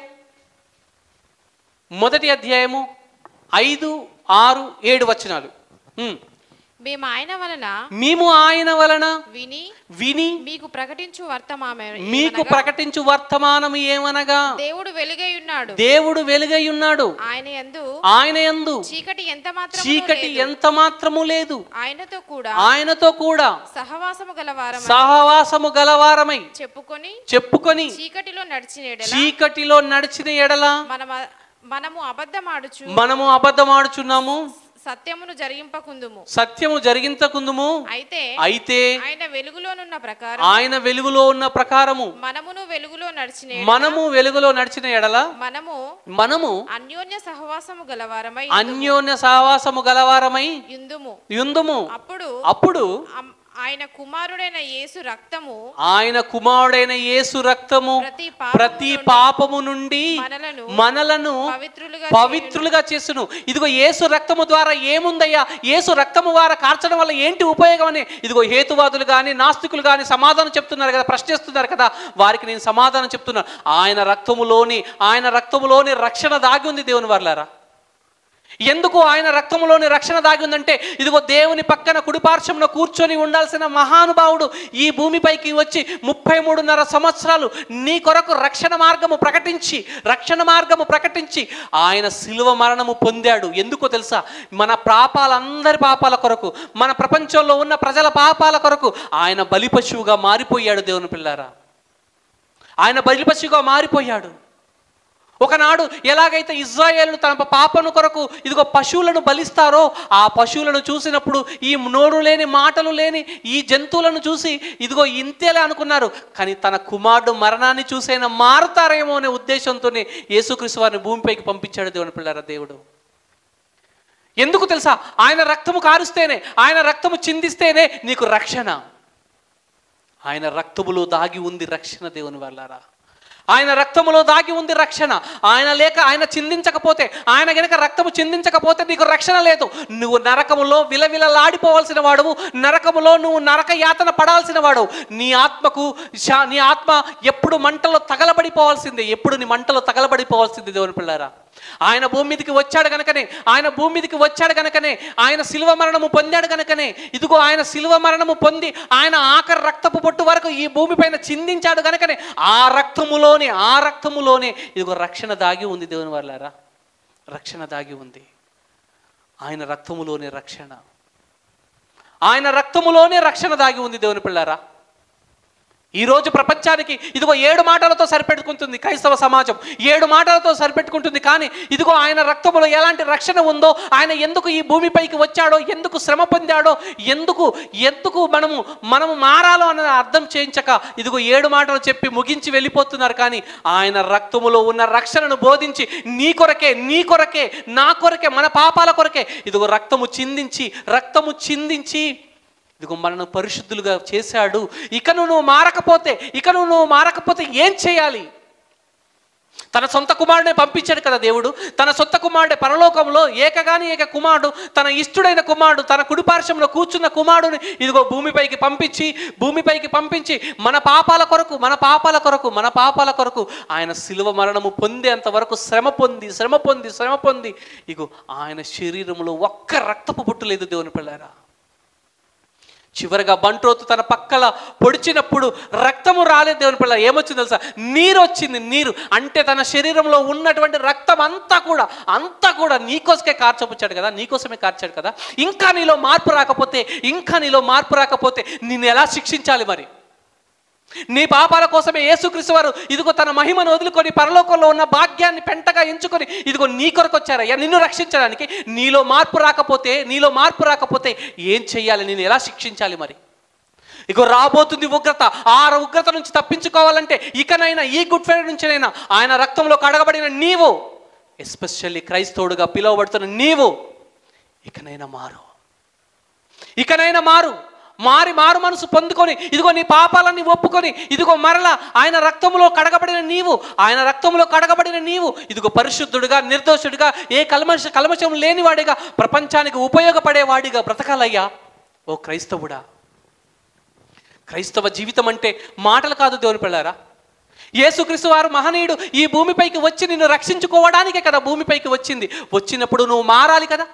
మొదటి అధ్యాయము ఐదు ఆరు ఏడు వచనాలు ఉమ్. మేము ఆయన వలన మేము ఆయన వలన విని విని మీకు ప్రకటించు వర్తమాన మీకు ప్రకటించు వర్తమానం ఏమనగా దేవుడు వెలుగై ఉన్నాడు దేవుడు వెలుగై ఉన్నాడు ఆయన యందు ఆయన యందు చీకటి ఎంత మాత్రం చీకటి ఎంత మాత్రము లేదు ఆయనతో కూడా ఆయనతో కూడా సహవాసము గలవారం సహవాసము గలవారమై చెప్పుకొని చెప్పుకొని చీకటిలో నడిచిన ఎడల చీకటిలో నడిచిన ఎడల మనమ మనము అబద్ధమాడుచు మనము అబద్ధమాడుచున్నాము సత్యమును జరిగింపకుందుము సత్యము జరిగించకుందుము అయితే అయితే ఆయన వెలుగులోనున్న ప్రకారం ఆయన వెలుగులో ఉన్న ప్రకారము మనమును వెలుగులో నడిచిన ఎడల మనము వెలుగులో నడిచిన ఎడల మనము మనము అన్యోన్య సహవాసము గలవారమై అన్యోన్య సహవాసము గలవారమై యుందుము యుందుము అప్పుడు అప్పుడు అమ్- ఆయన కుమారుడైన యేసు రక్తము ఆయన కుమారుడైన యేసు రక్తము ప్రతి పాపము ప్రతి నుండి పాపము నుండి మనలను మనలను పవిత్రులుగా పవిత్రులుగా చేసును ఇదిగో యేసు రక్తము ద్వారా ఏముందయ్యా యేసు రక్తము ద్వారా కార్చడం వల్ల ఏంటి ఉపయోగం అని ఇదిగో హేతువాదులు కానీ నాస్తికులు కానీ సమాధానం చెప్తున్నారు కదా ప్రశ్నిస్తున్నారు కదా వారికి నేను సమాధానం చెప్తున్నాను ఆయన రక్తములోని ఆయన రక్తములోని రక్షణ దాగి ఉంది దేవుని వర్లారా ఎందుకు ఆయన రక్తములోని రక్షణ దాగి ఉందంటే ఇదిగో దేవుని పక్కన కుడిపార్శ్వంలో కూర్చొని ఉండాల్సిన మహానుభావుడు ఈ భూమిపైకి వచ్చి ముప్పై మూడున్నర సంవత్సరాలు నీ కొరకు రక్షణ మార్గము ప్రకటించి రక్షణ మార్గము ప్రకటించి ఆయన శిలువ మరణము పొందాడు ఎందుకో తెలుసా మన పాపాలందరి పాపాల కొరకు మన ప్రపంచంలో ఉన్న ప్రజల పాపాల కొరకు ఆయన బలిపశువుగా మారిపోయాడు దేవుని పిల్లారా ఆయన బలిపశువుగా మారిపోయాడు ఒకనాడు ఎలాగైతే ఇజ్రాయేలు తన పాపను కొరకు ఇదిగో పశువులను బలిస్తారో ఆ పశువులను చూసినప్పుడు ఈ నోరు లేని మాటలు లేని ఈ జంతువులను చూసి ఇదిగో ఇంతేలే అనుకున్నారు కానీ తన కుమారుడు మరణాన్ని చూసైనా మారుతారేమో అనే ఉద్దేశంతోనే యేసుక్రీస్తు వారిని భూమిపైకి పంపించాడు దేవుని పిల్లరా దేవుడు ఎందుకు తెలుసా ఆయన రక్తము కారుస్తేనే ఆయన రక్తము చిందిస్తేనే నీకు రక్షణ ఆయన రక్తములో దాగి ఉంది రక్షణ దేవుని వల్లారా ఆయన రక్తములో దాగి ఉంది రక్షణ ఆయన లేక ఆయన చిందించకపోతే ఆయన గనక రక్తము చిందించకపోతే నీకు రక్షణ లేదు నువ్వు నరకములో విలవిలలాడిపోవాల్సిన వాడువు నరకములో నువ్వు నరక యాతన పడాల్సిన వాడు నీ ఆత్మకు శా- నీ ఆత్మ ఎప్పుడు మంటలో తగలబడిపోవాల్సిందే ఎప్పుడు నీ మంటలో తగలబడిపోవాల్సిందే దేవుని పిల్లారా ఆయన భూమి మీదకి వచ్చాడు గనకనే ఆయన భూమి మీదకి వచ్చాడు గనకనే ఆయన శిలువ మరణము పొందాడు గనకనే ఇదిగో ఆయన శిలువ మరణము పొంది ఆయన ఆఖరి రక్తపు పొట్టు వరకు ఈ భూమిపైన చిందించాడు గనకనే ఆ రక్తములోనే ఆ రక్తములోనే ఇదిగో రక్షణ దాగి ఉంది దేవుని వాళ్ళారా రక్షణ దాగి ఉంది ఆయన రక్తములోనే రక్షణ ఆయన రక్తములోనే రక్షణ దాగి ఉంది దేవుని పిల్లారా ఈ రోజు ప్రపంచానికి ఇదిగో ఏడు మాటలతో సరిపెట్టుకుంటుంది క్రైస్తవ సమాజం ఏడు మాటలతో సరిపెట్టుకుంటుంది కానీ ఇదిగో ఆయన రక్తములో ఎలాంటి రక్షణ ఉందో ఆయన ఎందుకు ఈ భూమిపైకి వచ్చాడో ఎందుకు శ్రమ పొందాడో ఎందుకు ఎందుకు మనము మనము మారాలో అన్న అర్థం చేయించక ఇదిగో ఏడు మాటలు చెప్పి ముగించి వెళ్ళిపోతున్నారు కానీ ఆయన రక్తములో ఉన్న రక్షణను బోధించి నీ కొరకే నీ కొరకే నా కొరకే మన పాపాల కొరకే ఇదిగో రక్తము చిందించి రక్తము చిందించి ఇదిగో మనను పరిశుద్ధులుగా చేశాడు ఇకను నువ్వు మారకపోతే ఇకను నువ్వు మారకపోతే ఏం చేయాలి తన సొంత కుమారుడే పంపించాడు కదా దేవుడు తన సొంత కుమారుడే పరలోకంలో ఏకగాని ఏక కుమారుడు తన ఇష్టుడైన కుమారుడు తన కుడిపార్శ్వంలో కూర్చున్న కుమారుడిని ఇదిగో భూమిపైకి పంపించి భూమిపైకి పంపించి మన పాపాల కొరకు మన పాపాల కొరకు మన పాపాల కొరకు ఆయన శిలువ మరణము పొందేంత వరకు శ్రమ పొంది శ్రమ పొంది శ్రమ పొంది ఇగో ఆయన శరీరంలో ఒక్క రక్తపు బొట్టు లేదు దేవుని పిల్లారా చివరిగా బంట్రోతు తన పక్కల పొడిచినప్పుడు రక్తము రాలేదు దేవుని పిల్ల ఏమొచ్చింది తెలుసా నీరు వచ్చింది నీరు అంటే తన శరీరంలో ఉన్నటువంటి రక్తం అంతా కూడా అంతా కూడా నీకోసమే కార్చపుచ్చాడు కదా నీకోసమే కార్చాడు కదా ఇంకా నీలో మార్పు రాకపోతే ఇంకా నీలో మార్పు రాకపోతే నిన్ను ఎలా శిక్షించాలి మరి నీ పాపాల కోసమే యేసుక్రీస్తు వారు ఇదిగో తన మహిమను వదులుకొని పరలోకంలో ఉన్న భాగ్యాన్ని పెంటగా ఎంచుకొని ఇదిగో నీ కొరకు వచ్చారయ్యా నిన్ను రక్షించడానికి నీలో మార్పు రాకపోతే నీలో మార్పు రాకపోతే ఏం చెయ్యాలి నేను ఎలా శిక్షించాలి మరి ఇగో రాబోతుంది ఉగ్రత ఆ ఉగ్రత నుంచి తప్పించుకోవాలంటే ఇకనైనా ఈ గుడ్ ఫ్రైడే నుంచినైనా ఆయన రక్తంలో కడగబడిన నీవు ఎస్పెషల్లీ క్రైస్తవుడుగా పిలువబడుతున్న నీవు ఇకనైనా మారు ఇకనైనా మారు మారి మారు మనసు పొందుకొని ఇదిగో నీ పాపాలన్నీ ఒప్పుకొని ఇదిగో మరలా ఆయన రక్తములో కడగబడిన నీవు ఆయన రక్తములో కడగబడిన నీవు ఇదిగో పరిశుద్ధుడిగా నిర్దోషుడిగా ఏ కల్మష కల్మషం లేనివాడిగా ప్రపంచానికి ఉపయోగపడేవాడిగా బ్రతకాలయ్యా ఓ క్రైస్తవుడా క్రైస్తవ జీవితం అంటే మాటలు కాదు దేవుని పిల్లారా యేసుక్రీస్తు వారు మహనీయుడు ఈ భూమిపైకి వచ్చి నిన్ను రక్షించుకోవడానికే కదా భూమిపైకి వచ్చింది వచ్చినప్పుడు నువ్వు మారాలి కదా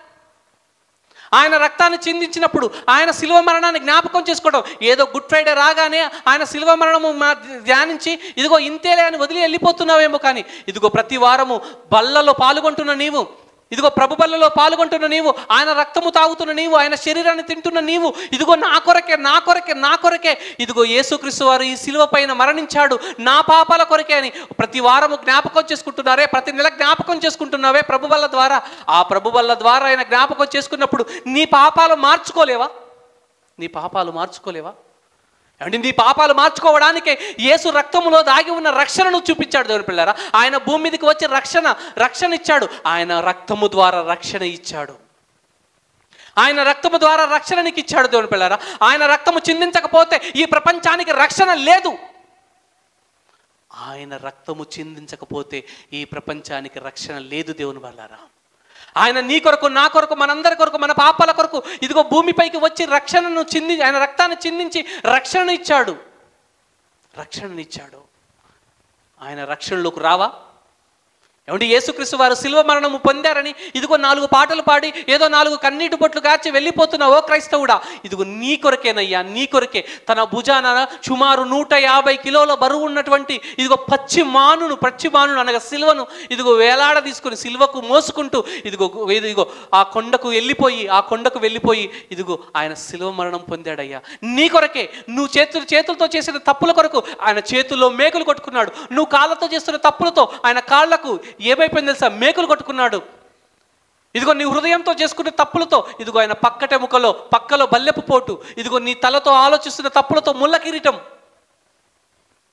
ఆయన రక్తాన్ని చిందించినప్పుడు ఆయన శిలువ మరణాన్ని జ్ఞాపకం చేసుకోవడం ఏదో గుడ్ ఫ్రైడే రాగానే ఆయన శిలువ మరణము మా- ధ్యానించి ఇదిగో ఇంతేలే అని వదిలి వెళ్ళిపోతున్నావేమో కానీ ఇదిగో ప్రతి వారము బల్లలో పాల్గొంటున్న నీవు ఇదిగో ప్రభు బల్లలో పాల్గొంటున్న నీవు ఆయన రక్తము తాగుతున్న నీవు ఆయన శరీరాన్ని తింటున్న నీవు ఇదిగో నా కొరకే నా కొరకే నా కొరకే ఇదిగో యేసుక్రీస్తు వారు ఈ శిలువ పైన మరణించాడు నా పాపాల కొరకే అని ప్రతి వారము జ్ఞాపకం చేసుకుంటున్నారే ప్రతి నెల జ్ఞాపకం చేసుకుంటున్నావే ప్రభు వల్ల ద్వారా ఆ ప్రభు వల్ల ద్వారా ఆయన జ్ఞాపకం చేసుకున్నప్పుడు నీ పాపాలు మార్చుకోలేవా నీ పాపాలు మార్చుకోలేవా అంటే నీ పాపాలు మార్చుకోవడానికే యేసు రక్తములో దాగి ఉన్న రక్షణను చూపించాడు దేవుని పిల్లరా ఆయన భూమి మీదకి వచ్చి రక్షణ రక్షణ ఇచ్చాడు ఆయన రక్తము ద్వారా రక్షణ ఇచ్చాడు ఆయన రక్తము ద్వారా రక్షణ నీకు ఇచ్చాడు దేవుని పిల్లరా ఆయన రక్తము చిందించకపోతే ఈ ప్రపంచానికి రక్షణ లేదు ఆయన రక్తము చిందించకపోతే ఈ ప్రపంచానికి రక్షణ లేదు దేవుని వల్లారా ఆయన నీ కొరకు నా కొరకు మనందరి కొరకు మన పాపాల కొరకు ఇదిగో భూమిపైకి వచ్చి రక్షణను చింది ఆయన రక్తాన్ని చిందించి రక్షణను ఇచ్చాడు రక్షణను ఇచ్చాడు ఆయన రక్షణలోకి రావా ఏమంటే యేసుక్రీస్తు వారు శిల్వ మరణము పొందారని ఇదిగో నాలుగు పాటలు పాడి ఏదో నాలుగు కన్నీటి బొట్లు కాచి వెళ్ళిపోతున్నావు ఓ క్రైస్తవుడా ఇదిగో నీ కొరకేనయ్యా నీ కొరకే తన భుజాన సుమారు నూట యాభై కిలోల బరువు ఉన్నటువంటి ఇదిగో పచ్చి మానును పచ్చి మానును అనగా సిల్వను ఇదిగో వేలాడ తీసుకొని సిల్వకు మోసుకుంటూ ఇదిగో ఇదిగో ఆ కొండకు వెళ్ళిపోయి ఆ కొండకు వెళ్ళిపోయి ఇదిగో ఆయన శిలువ మరణం పొందాడయ్యా నీ కొరకే నువ్వు చేతులు చేతులతో చేసిన తప్పుల కొరకు ఆయన చేతుల్లో మేకులు కొట్టుకున్నాడు నువ్వు కాళ్ళతో చేస్తున్న తప్పులతో ఆయన కాళ్ళకు ఏమైపోయింది తెలుసా మేకులు కొట్టుకున్నాడు ఇదిగో నీ హృదయంతో చేసుకునే తప్పులతో ఇదిగో ఆయన పక్కటెముకలో పక్కలో బల్లెపు పోటు ఇదిగో నీ తలతో ఆలోచిస్తున్న తప్పులతో ముళ్ళ కిరీటం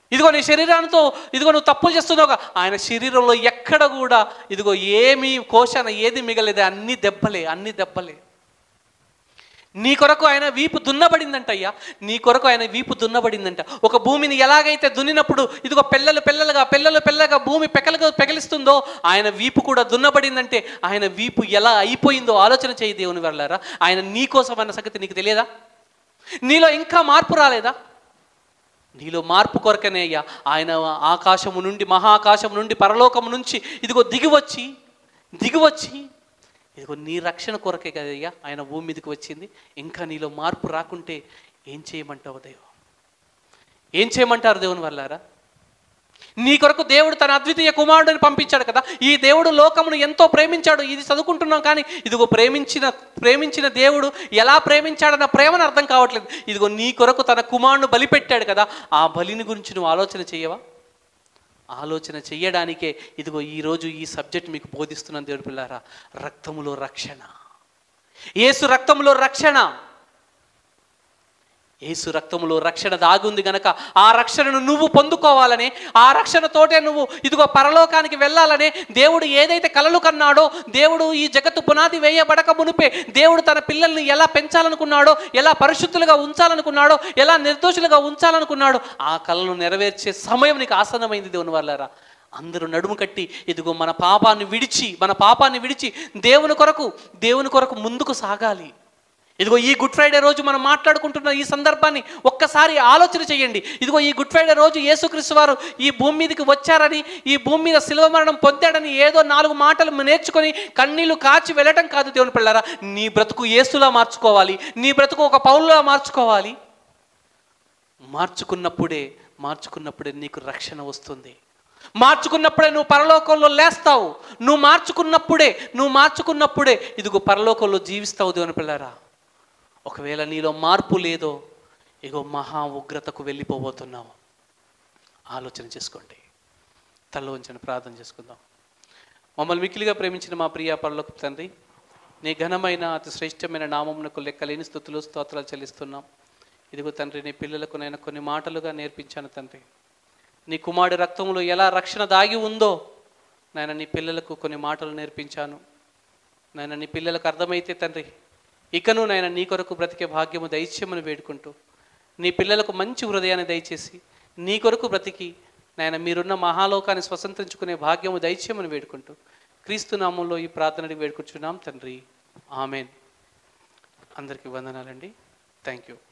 ఇదిగో నీ శరీరాలతో ఇదిగో నువ్వు తప్పులు చేస్తున్నావు ఆయన శరీరంలో ఎక్కడ కూడా ఇదిగో ఏమీ కోశాన ఏది మిగలేదు అన్ని దెబ్బలే అన్ని దెబ్బలే నీ కొరకు ఆయన వీపు దున్నబడిందంట అయ్యా నీ కొరకు ఆయన వీపు దున్నబడిందంట ఒక భూమిని ఎలాగైతే దున్నినప్పుడు ఇదిగో పిల్లలు పిల్లలుగా పిల్లలు పిల్లగా భూమి పెకలుగా పెకలిస్తుందో ఆయన వీపు కూడా దున్నబడిందంటే ఆయన వీపు ఎలా అయిపోయిందో ఆలోచన చేయి దేవుని వెళ్ళారా ఆయన నీ కోసం అన్న సంగతి నీకు తెలియదా నీలో ఇంకా మార్పు రాలేదా నీలో మార్పు కొరకనే అయ్యా ఆయన ఆకాశము నుండి మహాకాశము నుండి పరలోకము నుంచి ఇదిగో దిగివచ్చి దిగివచ్చి ఇదిగో నీ రక్షణ కొరకే కదయ్యా ఆయన భూమి మీదకి వచ్చింది ఇంకా నీలో మార్పు రాకుంటే ఏం చేయమంటావు దేవ ఏం చేయమంటారు దేవుని వల్లారా నీ కొరకు దేవుడు తన అద్వితీయ కుమారుడిని పంపించాడు కదా ఈ దేవుడు లోకమును ఎంతో ప్రేమించాడు ఇది చదువుకుంటున్నాం కానీ ఇదిగో ప్రేమించిన ప్రేమించిన దేవుడు ఎలా ప్రేమించాడన్న ప్రేమను అర్థం కావట్లేదు ఇదిగో నీ కొరకు తన కుమారుడు బలిపెట్టాడు కదా ఆ బలిని గురించి నువ్వు ఆలోచన చేయవా ఆలోచన చెయ్యడానికే ఇదిగో ఈరోజు ఈ సబ్జెక్ట్ మీకు బోధిస్తున్నాను దేవుడి పిల్లారా రక్తములో రక్షణ ఏసు రక్తములో రక్షణ ఏసు రక్తములో రక్షణ దాగుంది గనక ఆ రక్షణను నువ్వు పొందుకోవాలని ఆ రక్షణతోటే నువ్వు ఇదిగో పరలోకానికి వెళ్ళాలని దేవుడు ఏదైతే కలలు కన్నాడో దేవుడు ఈ జగత్తు పునాది వేయబడక మునిపే దేవుడు తన పిల్లల్ని ఎలా పెంచాలనుకున్నాడో ఎలా పరిశుద్ధులుగా ఉంచాలనుకున్నాడో ఎలా నిర్దోషులుగా ఉంచాలనుకున్నాడో ఆ కళను నెరవేర్చే సమయం నీకు ఆసన్నమైంది దేవుని వాళ్ళారా అందరూ నడుము కట్టి ఇదిగో మన పాపాన్ని విడిచి మన పాపాన్ని విడిచి దేవుని కొరకు దేవుని కొరకు ముందుకు సాగాలి ఇదిగో ఈ గుడ్ ఫ్రైడే రోజు మనం మాట్లాడుకుంటున్న ఈ సందర్భాన్ని ఒక్కసారి ఆలోచన చేయండి ఇదిగో ఈ గుడ్ ఫ్రైడే రోజు యేసుక్రీస్తు వారు ఈ భూమి మీదకి వచ్చారని ఈ భూమి మీద శిలువ మరణం పొందాడని ఏదో నాలుగు మాటలు నేర్చుకొని కన్నీళ్లు కాచి వెళ్ళటం కాదు దేవుని పిల్లరా నీ బ్రతుకు యేసులా మార్చుకోవాలి నీ బ్రతుకు ఒక పౌరులా మార్చుకోవాలి మార్చుకున్నప్పుడే మార్చుకున్నప్పుడే నీకు రక్షణ వస్తుంది మార్చుకున్నప్పుడే నువ్వు పరలోకంలో లేస్తావు నువ్వు మార్చుకున్నప్పుడే నువ్వు మార్చుకున్నప్పుడే ఇదిగో పరలోకంలో జీవిస్తావు దేవుని పిల్లరా ఒకవేళ నీలో మార్పు లేదో ఇగో మహా ఉగ్రతకు వెళ్ళిపోబోతున్నావు ఆలోచన చేసుకోండి తల్ల ఉంచని ప్రార్థన చేసుకుందాం మమ్మల్ని మిక్కిలిగా ప్రేమించిన మా ప్రియ పరలోక తండ్రి నీ ఘనమైన అతి శ్రేష్టమైన నామమునకు లెక్కలేని స్థుతులు స్తోత్రాలు చెల్లిస్తున్నాం ఇదిగో తండ్రి నీ పిల్లలకు నేను కొన్ని మాటలుగా నేర్పించాను తండ్రి నీ కుమారుడి రక్తంలో ఎలా రక్షణ దాగి ఉందో నాయన నీ పిల్లలకు కొన్ని మాటలు నేర్పించాను నాయన నీ పిల్లలకు అర్థమైతే తండ్రి ఇకను నాయన నీ కొరకు బ్రతికే భాగ్యము దైత్యమని వేడుకుంటూ నీ పిల్లలకు మంచి హృదయాన్ని దయచేసి నీ కొరకు బ్రతికి నాయన మీరున్న మహాలోకాన్ని స్వతంత్రించుకునే భాగ్యము దైత్యమని వేడుకుంటూ క్రీస్తు నామంలో ఈ ప్రార్థనని వేడుకుంటున్నాం తండ్రి ఆమెన్ అందరికీ వందనాలండి థ్యాంక్ యూ